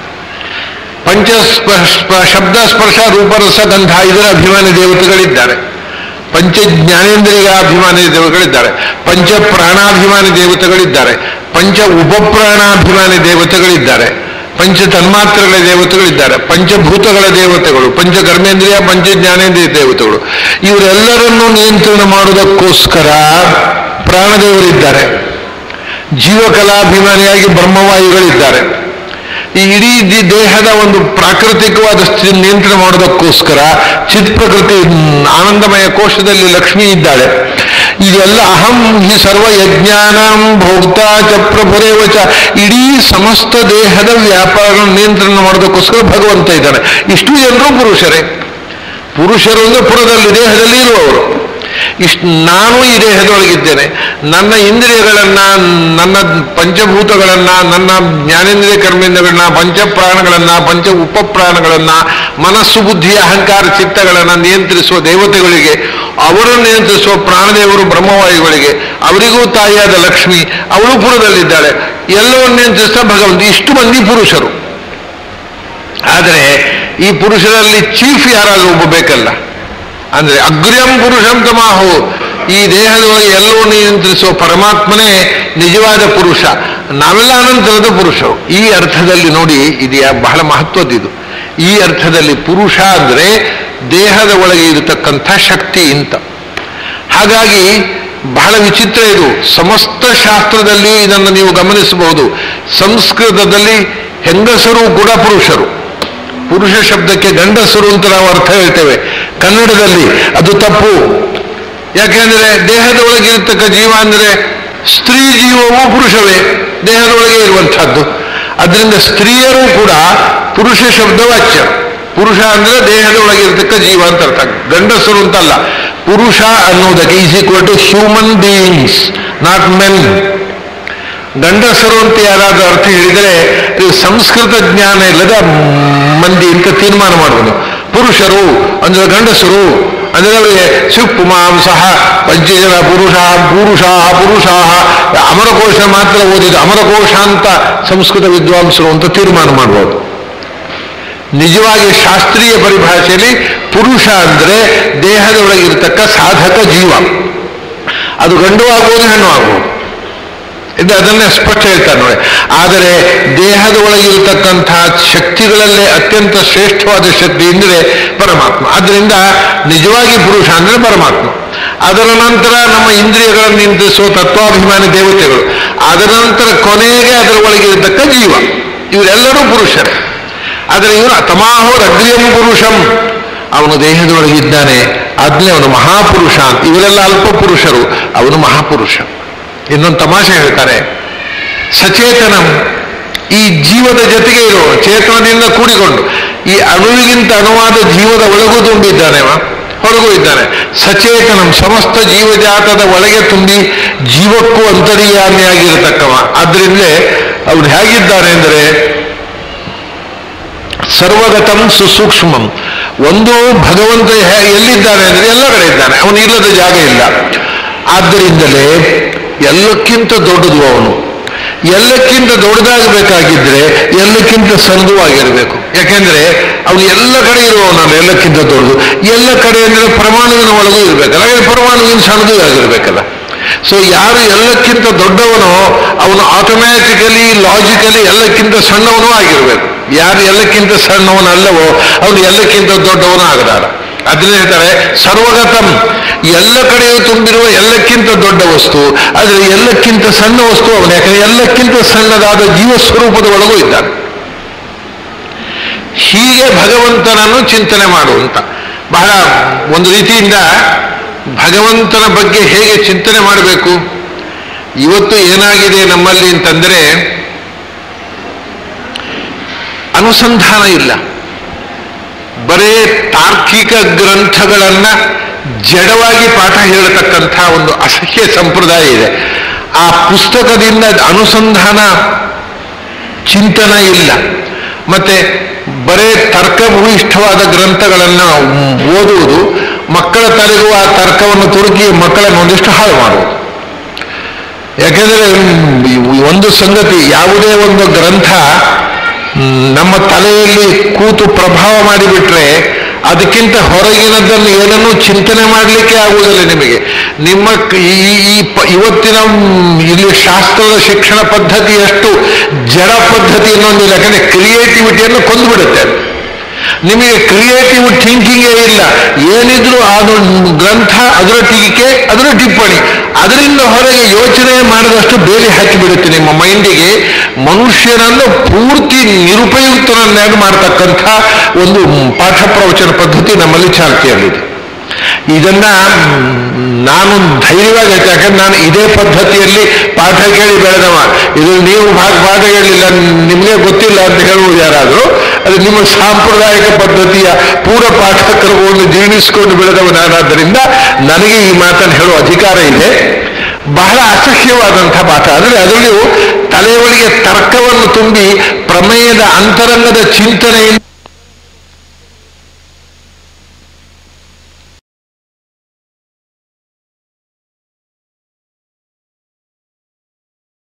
ಪಂಚ ಸ್ಪ- ಸ್ಪ- ಶಬ್ದ ಸ್ಪರ್ಶ ರೂಪರಸ ಗಂಧ ಇದರ ಅಭಿಮಾನಿ ದೇವತೆಗಳಿದ್ದಾರೆ ಪಂಚ ಜ್ಞಾನೇಂದ್ರಿಯ ಅಭಿಮಾನಿ ದೇವತೆಗಳಿದ್ದಾರೆ ಪಂಚ ಪ್ರಾಣಾಭಿಮಾನಿ ದೇವತೆಗಳಿದ್ದಾರೆ ಪಂಚ ಉಪಪ್ರಾಣಾಭಿಮಾನಿ ದೇವತೆಗಳಿದ್ದಾರೆ ಪಂಚ ತನ್ಮಾತ್ರಗಳ ದೇವತೆಗಳಿದ್ದಾರೆ ಪಂಚಭೂತಗಳ ದೇವತೆಗಳು ಪಂಚ ಕರ್ಮೇಂದ್ರಿಯ ಪಂಚ ಜ್ಞಾನೇಂದ್ರಿಯ ದೇವತೆಗಳು ಇವರೆಲ್ಲರನ್ನೂ ನಿಯಂತ್ರಣ ಮಾಡುವುದಕ್ಕೋಸ್ಕರ ಪ್ರಾಣದೇವರಿದ್ದಾರೆ ಜೀವಕಲಾಭಿಮಾನಿಯಾಗಿ ಬ್ರಹ್ಮವಾಯುಗಳಿದ್ದಾರೆ ಈ ಇಡೀ ದಿ- ದೇಹದ ಒಂದು ಪ್ರಾಕೃತಿಕವಾದ ಸ್ಥಿತಿ ನಿಯಂತ್ರಣ ಮಾಡೋದಕ್ಕೋಸ್ಕರ ಚಿತ್ ಪ್ರಕೃತಿ ಮ್, ಆನಂದಮಯ ಕೋಶದಲ್ಲಿ ಲಕ್ಷ್ಮಿ ಇದ್ದಾಳೆ ಇದೆಲ್ಲ ಅಹಂ ಹಿ ಸರ್ವ ಯಜ್ಞಾನಂ ಭೋಕ್ತಾ ಚ ಪ್ರಭುರೇವ ಚ ಇಡೀ ಸಮಸ್ತ ದೇಹದ ವ್ಯಾಪಾರಗಳನ್ನು ನಿಯಂತ್ರಣ ಮಾಡೋದಕ್ಕೋಸ್ಕರ ಭಗವಂತ ಇದ್ದಾನೆ ಇಷ್ಟು ಜನರು ಪುರುಷರೇ ಪುರುಷರು ಅಂದ್ರೆ ಪುರದಲ್ಲಿ ದೇಹದಲ್ಲಿ ಇರುವವರು ಇಷ್ಟು ನಾನು ಈ ದೇಹದೊಳಗಿದ್ದೇನೆ ನನ್ನ ಇಂದ್ರಿಯಗಳನ್ನ ನನ್ನ ಪಂಚಭೂತಗಳನ್ನ ನನ್ನ ಜ್ಞಾನೇಂದ್ರಿಯ ಕರ್ಮೇಂದ್ರಿಯಗಳನ್ನ ಪಂಚಪ್ರಾಣಗಳನ್ನ ಪಂಚ ಉಪಪ್ರಾಣಗಳನ್ನ ಮನಸ್ಸು ಬುದ್ಧಿ ಅಹಂಕಾರ ಚಿತ್ತಗಳನ್ನ ನಿಯಂತ್ರಿಸುವ ದೇವತೆಗಳಿಗೆ ಅವರನ್ನು ನಿಯಂತ್ರಿಸುವ ಪ್ರಾಣದೇವರು ಬ್ರಹ್ಮವಾಯುಗಳಿಗೆ ಅವರಿಗೂ ತಾಯಿಯಾದ ಲಕ್ಷ್ಮಿ ಅವಳು ಪುರದಲ್ಲಿದ್ದಾಳೆ ಎಲ್ಲವನ್ನು ನಿಯಂತ್ರಿಸ್ತಾ ಭಗವಂತ ಇಷ್ಟು ಮಂದಿ ಪುರುಷರು ಆದರೆ ಈ ಪುರುಷರಲ್ಲಿ ಚೀಫ್ ಯಾರಾದರೂ ಒಬ್ಬ ಬೇಕಲ್ಲ ಅಂದ್ರೆ ಅಗ್ರ್ಯಂ ಪುರುಷಂ ತಮಾಹು ಈ ದೇಹದೊಳಗೆ ಎಲ್ಲವೂ ನಿಯಂತ್ರಿಸುವ ಪರಮಾತ್ಮನೇ ನಿಜವಾದ ಪುರುಷ ನಾವೆಲ್ಲ ಅನಂತರದ ಪುರುಷರು ಈ ಅರ್ಥದಲ್ಲಿ ನೋಡಿ ಇದು ಯಾ- ಬಹಳ ಮಹತ್ವದ್ದಿದು ಈ ಅರ್ಥದಲ್ಲಿ ಪುರುಷ ಅಂದ್ರೆ ದೇಹದ ಒಳಗೆ ಇರತಕ್ಕಂಥ ಶಕ್ತಿ ಅಂತ ಹಾಗಾಗಿ ಬಹಳ ವಿಚಿತ್ರ ಇದು ಸಮಸ್ತ ಶಾಸ್ತ್ರದಲ್ಲಿ ಇದನ್ನು ನೀವು ಗಮನಿಸಬಹುದು ಸಂಸ್ಕೃತದಲ್ಲಿ ಹೆಂಗಸರು ಕೂಡ ಪುರುಷರು ಪುರುಷ ಶಬ್ದಕ್ಕೆ ಗಂಡಸರು ಅಂತ ನಾವು ಅರ್ಥ ಹೇಳ್ತೇವೆ ಕನ್ನಡದಲ್ಲಿ ಅದು ತಪ್ಪು ಯಾಕೆಂದ್ರೆ ದೇಹದ ಒಳಗೆ ಇರತಕ್ಕ ಜೀವ ಅಂದ್ರೆ ಸ್ತ್ರೀ ಜೀವವೂ ಪುರುಷವೇ ದೇಹದೊಳಗೆ ಇರುವಂತಹದ್ದು ಅದರಿಂದ ಸ್ತ್ರೀಯರು ಕೂಡ ಪುರುಷ ಶಬ್ದ ವಾಚ್ಯ ಪುರುಷ ಅಂದ್ರೆ ದೇಹದೊಳಗೆ ಇರತಕ್ಕ ಜೀವ ಅಂತ ಅರ್ಥ ಗಂಡಸರು ಅಂತಲ್ಲ ಪುರುಷ ಅನ್ನೋದಕ್ಕೆ is equal to human beings not men ಗಂಡಸರು ಅಂತ ಯಾರಾದ್ರೂ ಅರ್ಥ ಹೇಳಿದರೆ ಇದು ಸಂಸ್ಕೃತ ಜ್ಞಾನ ಇಲ್ಲದ ಮಂದಿ ಅಂತ ತೀರ್ಮಾನ ಮಾಡುವುದು ಪುರುಷರು ಅಂದ್ರೆ ಗಂಡಸರು ಅಂದ್ರೆ ಅವರಿಗೆ ಸುಪುಮಾಂಸಃ ಪಂಚಜನ ಪುರುಷ ಪುರುಷ ಪುರುಷ ಅಮರಕೋಶ ಮಾತ್ರ ಓದಿದ ಅಮರಕೋಶ ಅಂತ ಸಂಸ್ಕೃತ ವಿದ್ವಾಂಸರು ಅಂತ ತೀರ್ಮಾನ ಮಾಡ್ಬೋದು ನಿಜವಾಗಿ ಶಾಸ್ತ್ರೀಯ ಪರಿಭಾಷೆಯಲ್ಲಿ ಪುರುಷ ಅಂದ್ರೆ ದೇಹದೊಳಗಿರ್ತಕ್ಕ ಸಾಧಕ ಜೀವ ಅದು ಗಂಡು ಆಗ್ಬೋದು ಹೆಣ್ಣು ಆಗ್ಬೋದು ಇದು ಅದನ್ನೇ ಸ್ಪಷ್ಟ ಹೇಳ್ತಾರೆ ನೋಡಿ ಆದರೆ ದೇಹದ ಒಳಗಿರತಕ್ಕಂತಹ ಶಕ್ತಿಗಳಲ್ಲೇ ಅತ್ಯಂತ ಶ್ರೇಷ್ಠವಾದ ಶಕ್ತಿ ಅಂದರೆ ಪರಮಾತ್ಮ ಆದ್ದರಿಂದ ನಿಜವಾಗಿ ಪುರುಷ ಅಂದರೆ ಪರಮಾತ್ಮ ಅದರ ನಂತರ ನಮ್ಮ ಇಂದ್ರಿಯಗಳನ್ನು ನಿಯಂತ್ರಿಸುವ ತತ್ವಾಭಿಮಾನಿ ದೇವತೆಗಳು ಅದರ ನಂತರ ಕೊನೆಗೆ ಅದರ ಒಳಗಿರತಕ್ಕ ಜೀವ ಇವರೆಲ್ಲರೂ ಪುರುಷರೇ ಆದರೆ ಇವನು ತಮಾಹೋ ರಗ್ರಿಯಂ ಪುರುಷಂ ಅವನು ದೇಹದೊಳಗಿದ್ದಾನೆ ಆದ್ಮೇಲೆ ಅವನು ಮಹಾಪುರುಷ ಅಂತ ಇವರೆಲ್ಲ ಅಲ್ಪ ಪುರುಷರು ಅವನು ಮಹಾಪುರುಷ ಇನ್ನೊಂದು ತಮಾಷೆ ಹೇಳ್ತಾರೆ ಸಚೇತನಂ ಈ ಜೀವದ ಜೊತೆಗೆ ಇರೋ ಚೇತನದಿಂದ ಕೂಡಿಕೊಂಡು ಈ ಅಣುವಿಗಿಂತ ಅಣುವಾದ ಜೀವದ ಒಳಗೂ ತುಂಬಿದ್ದಾನೆವ ಹೊರಗೂ ಇದ್ದಾನೆ ಸಚೇತನಂ ಸಮಸ್ತ ಜೀವಜಾತದ ಒಳಗೆ ತುಂಬಿ ಜೀವಕ್ಕೂ ಅಂತರ್ಯಾಮಿಯಾಗಿರತಕ್ಕವ ಆದ್ರಿಂದಲೇ ಅವನು ಹೇಗಿದ್ದಾನೆ ಅಂದರೆ ಸರ್ವಗತಂ ಸುಸೂಕ್ಷ್ಮಂ ಒಂದು ಭಗವಂತ ಹೇ- ಎಲ್ಲಿದ್ದಾನೆ ಅಂದರೆ ಎಲ್ಲ ಕಡೆ ಇದ್ದಾನೆ ಅವನು ಇಲ್ಲದ ಜಾಗ ಇಲ್ಲ ಆದ್ದರಿಂದಲೇ ಎಲ್ಲಕ್ಕಿಂತ ದೊಡ್ಡದು ಅವನು ಎಲ್ಲಕ್ಕಿಂತ ದೊಡ್ಡದಾಗಬೇಕಾಗಿದ್ರೆ ಎಲ್ಲಕ್ಕಿಂತ ಸಣ್ಣದು ಆಗಿರಬೇಕು ಯಾಕೆಂದ್ರೆ ಅವನು ಎಲ್ಲ ಕಡೆ ಇರುವವನಲ್ಲ ಎಲ್ಲಕ್ಕಿಂತ ದೊಡ್ಡದು ಎಲ್ಲ ಕಡೆ ಅಂದರೆ ಪರಮಾಣುವಿನ ಒಳಗೂ ಇರಬೇಕಲ್ಲ ಹಾಗೆ ಪರಮಾಣುವಿನ ಸಣ್ಣದು ಆಗಿರ್ಬೇಕಲ್ಲ ಸೊ ಯಾರು ಎಲ್ಲಕ್ಕಿಂತ ದೊಡ್ಡವನೋ ಅವನು ಆಟೋಮ್ಯಾಟಿಕಲಿ ಲಾಜಿಕಲಿ ಎಲ್ಲಕ್ಕಿಂತ ಸಣ್ಣವನೂ ಆಗಿರಬೇಕು ಯಾರು ಎಲ್ಲಕ್ಕಿಂತ ಸಣ್ಣವನಲ್ಲವೋ ಅವನು ಎಲ್ಲಕ್ಕಿಂತ ದೊಡ್ಡವನು ಆಗದಾರ ಅದನ್ನ ಹೇಳ್ತಾರೆ ಸರ್ವಗತಂ ಎಲ್ಲ ಕಡೆಯೂ ತುಂಬಿರುವ ಎಲ್ಲಕ್ಕಿಂತ ದೊಡ್ಡ ವಸ್ತು ಆದರೆ ಎಲ್ಲಕ್ಕಿಂತ ಸಣ್ಣ ವಸ್ತು ಅವನು ಯಾಕಂದ್ರೆ ಎಲ್ಲಕ್ಕಿಂತ ಸಣ್ಣದಾದ ಜೀವ ಸ್ವರೂಪದ ಒಳಗೂ ಇದ್ದಾನೆ ಹೀಗೆ ಭಗವಂತನನ್ನು ಚಿಂತನೆ ಮಾಡುವಂತ ಬಹಳ ಒಂದು ರೀತಿಯಿಂದ ಭಗವಂತನ ಬಗ್ಗೆ ಹೇಗೆ ಚಿಂತನೆ ಮಾಡಬೇಕು ಇವತ್ತು ಏನಾಗಿದೆ ನಮ್ಮಲ್ಲಿ ಅಂತಂದರೆ ಅನುಸಂಧಾನ ಇಲ್ಲ ಬರೇ ತಾರ್ಕಿಕ ಗ್ರಂಥಗಳನ್ನ ಜಡವಾಗಿ ಪಾಠ ಹೇಳತಕ್ಕಂಥ ಒಂದು ಅಸಹ್ಯ ಸಂಪ್ರದಾಯ ಇದೆ ಆ ಪುಸ್ತಕದಿಂದ ಅನುಸಂಧಾನ ಚಿಂತನ ಇಲ್ಲ ಮತ್ತೆ ಬರೇ ತರ್ಕಭೂಯಿಷ್ಠವಾದ ಗ್ರಂಥಗಳನ್ನು ಓದುವುದು ಮಕ್ಕಳ ತಲೆಗೂ ಆ ತರ್ಕವನ್ನು ತುರುಕಿ ಮಕ್ಕಳನ್ನು ಒಂದಿಷ್ಟು ಹಾಳು ಮಾಡುವುದು ಯಾಕೆಂದರೆ ಮ್, ಈ ಒಂದು ಸಂಗತಿ ಯಾವುದೇ ಒಂದು ಗ್ರಂಥ ಮ್, ನಮ್ಮ ತಲೆಯಲ್ಲಿ ಕೂತು ಪ್ರಭಾವ ಮಾಡಿಬಿಟ್ರೆ ಅದಕ್ಕಿಂತ ಹೊರಗಿನದನ್ನು ಏನನ್ನೂ ಚಿಂತನೆ ಮಾಡಲಿಕ್ಕೆ ಆಗುವುದಿಲ್ಲ ನಿಮಗೆ ನಿಮ್ಮ ಕ- ಈ ಈ ಪ- ಇವತ್ತಿನ ಮ್, ಇಲ್ಲಿ ಶಾಸ್ತ್ರದ ಶಿಕ್ಷಣ ಪದ್ಧತಿಯಷ್ಟು ಜಡ ಪದ್ಧತಿ ಇನ್ನೊಂದಿಲ್ಲ ಯಾಕಂದ್ರೆ ಕ್ರಿಯೇಟಿವಿಟಿಯನ್ನು ಕೊಂದುಬಿಡುತ್ತೆ ಅದು ನಿಮಗೆ ಕ್ರಿಯೇಟಿವ್ ಥಿಂಕಿಂಗೇ ಇಲ್ಲ ಏನಿದ್ರು ಅದು ಗ್ರಂಥ ಅದರ ಟೀಕೆ ಅದರ ಟಿಪ್ಪಣಿ ಅದರಿಂದ ಹೊರಗೆ ಯೋಚನೆ ಮಾಡಿದಷ್ಟು ಬೇರೆ ಹಾಕಿಬಿಡುತ್ತೆ ನಿಮ್ಮ ಮೈಂಡಿಗೆ ಮನುಷ್ಯನನ್ನು ಪೂರ್ತಿ ನಿರುಪಯುಕ್ತನನ್ನಾಗಿ ಮಾಡತಕ್ಕಂಥ ಒಂದು ಪಾಠ ಪ್ರವಚನ ಪದ್ಧತಿ ನಮ್ಮಲ್ಲಿ ಚಾಲ್ತಿಯಲ್ಲಿದೆ ಇದನ್ನ ಮ್, ನಾನು ಧೈರ್ಯವಾಗಿ ಹೇಳ್ತೆ ಯಾಕಂದ್ರೆ ನಾನು ಇದೇ ಪದ್ಧತಿಯಲ್ಲಿ ಪಾಠ ಕೇಳಿ ಬೆಳೆದವ ಇದು ನೀವು ಭಾಗ ಪಾಠ ಕೇಳಲಿಲ್ಲ ನಿಮಗೆ ಗೊತ್ತಿಲ್ಲ ಅಂತ ಹೇಳುವುದು ಯಾರಾದರೂ ಅದು ನಿಮ್ಮ ಸಾಂಪ್ರದಾಯಿಕ ಪದ್ಧತಿಯ ಪೂರ ಪಾಠಕ್ರಮವನ್ನು ಜೀರ್ಣಿಸಿಕೊಂಡು ಬೆಳೆದವ ನಾನಾದ್ದರಿಂದ ನನಗೆ ಈ ಮಾತನ್ನು ಹೇಳುವ ಅಧಿಕಾರ ಇದೆ ಬಹಳ ಅಸಹ್ಯವಾದಂಥ ಪಾಠ ಅಂದರೆ ಅದರಲ್ಲಿಯೂ ತಲೆಯೊಳಗೆ ತರ್ಕವನ್ನು ತುಂಬಿ ಪ್ರಮೇಯದ ಅಂತರಂಗದ ಚಿಂತನೆಯಿಂದ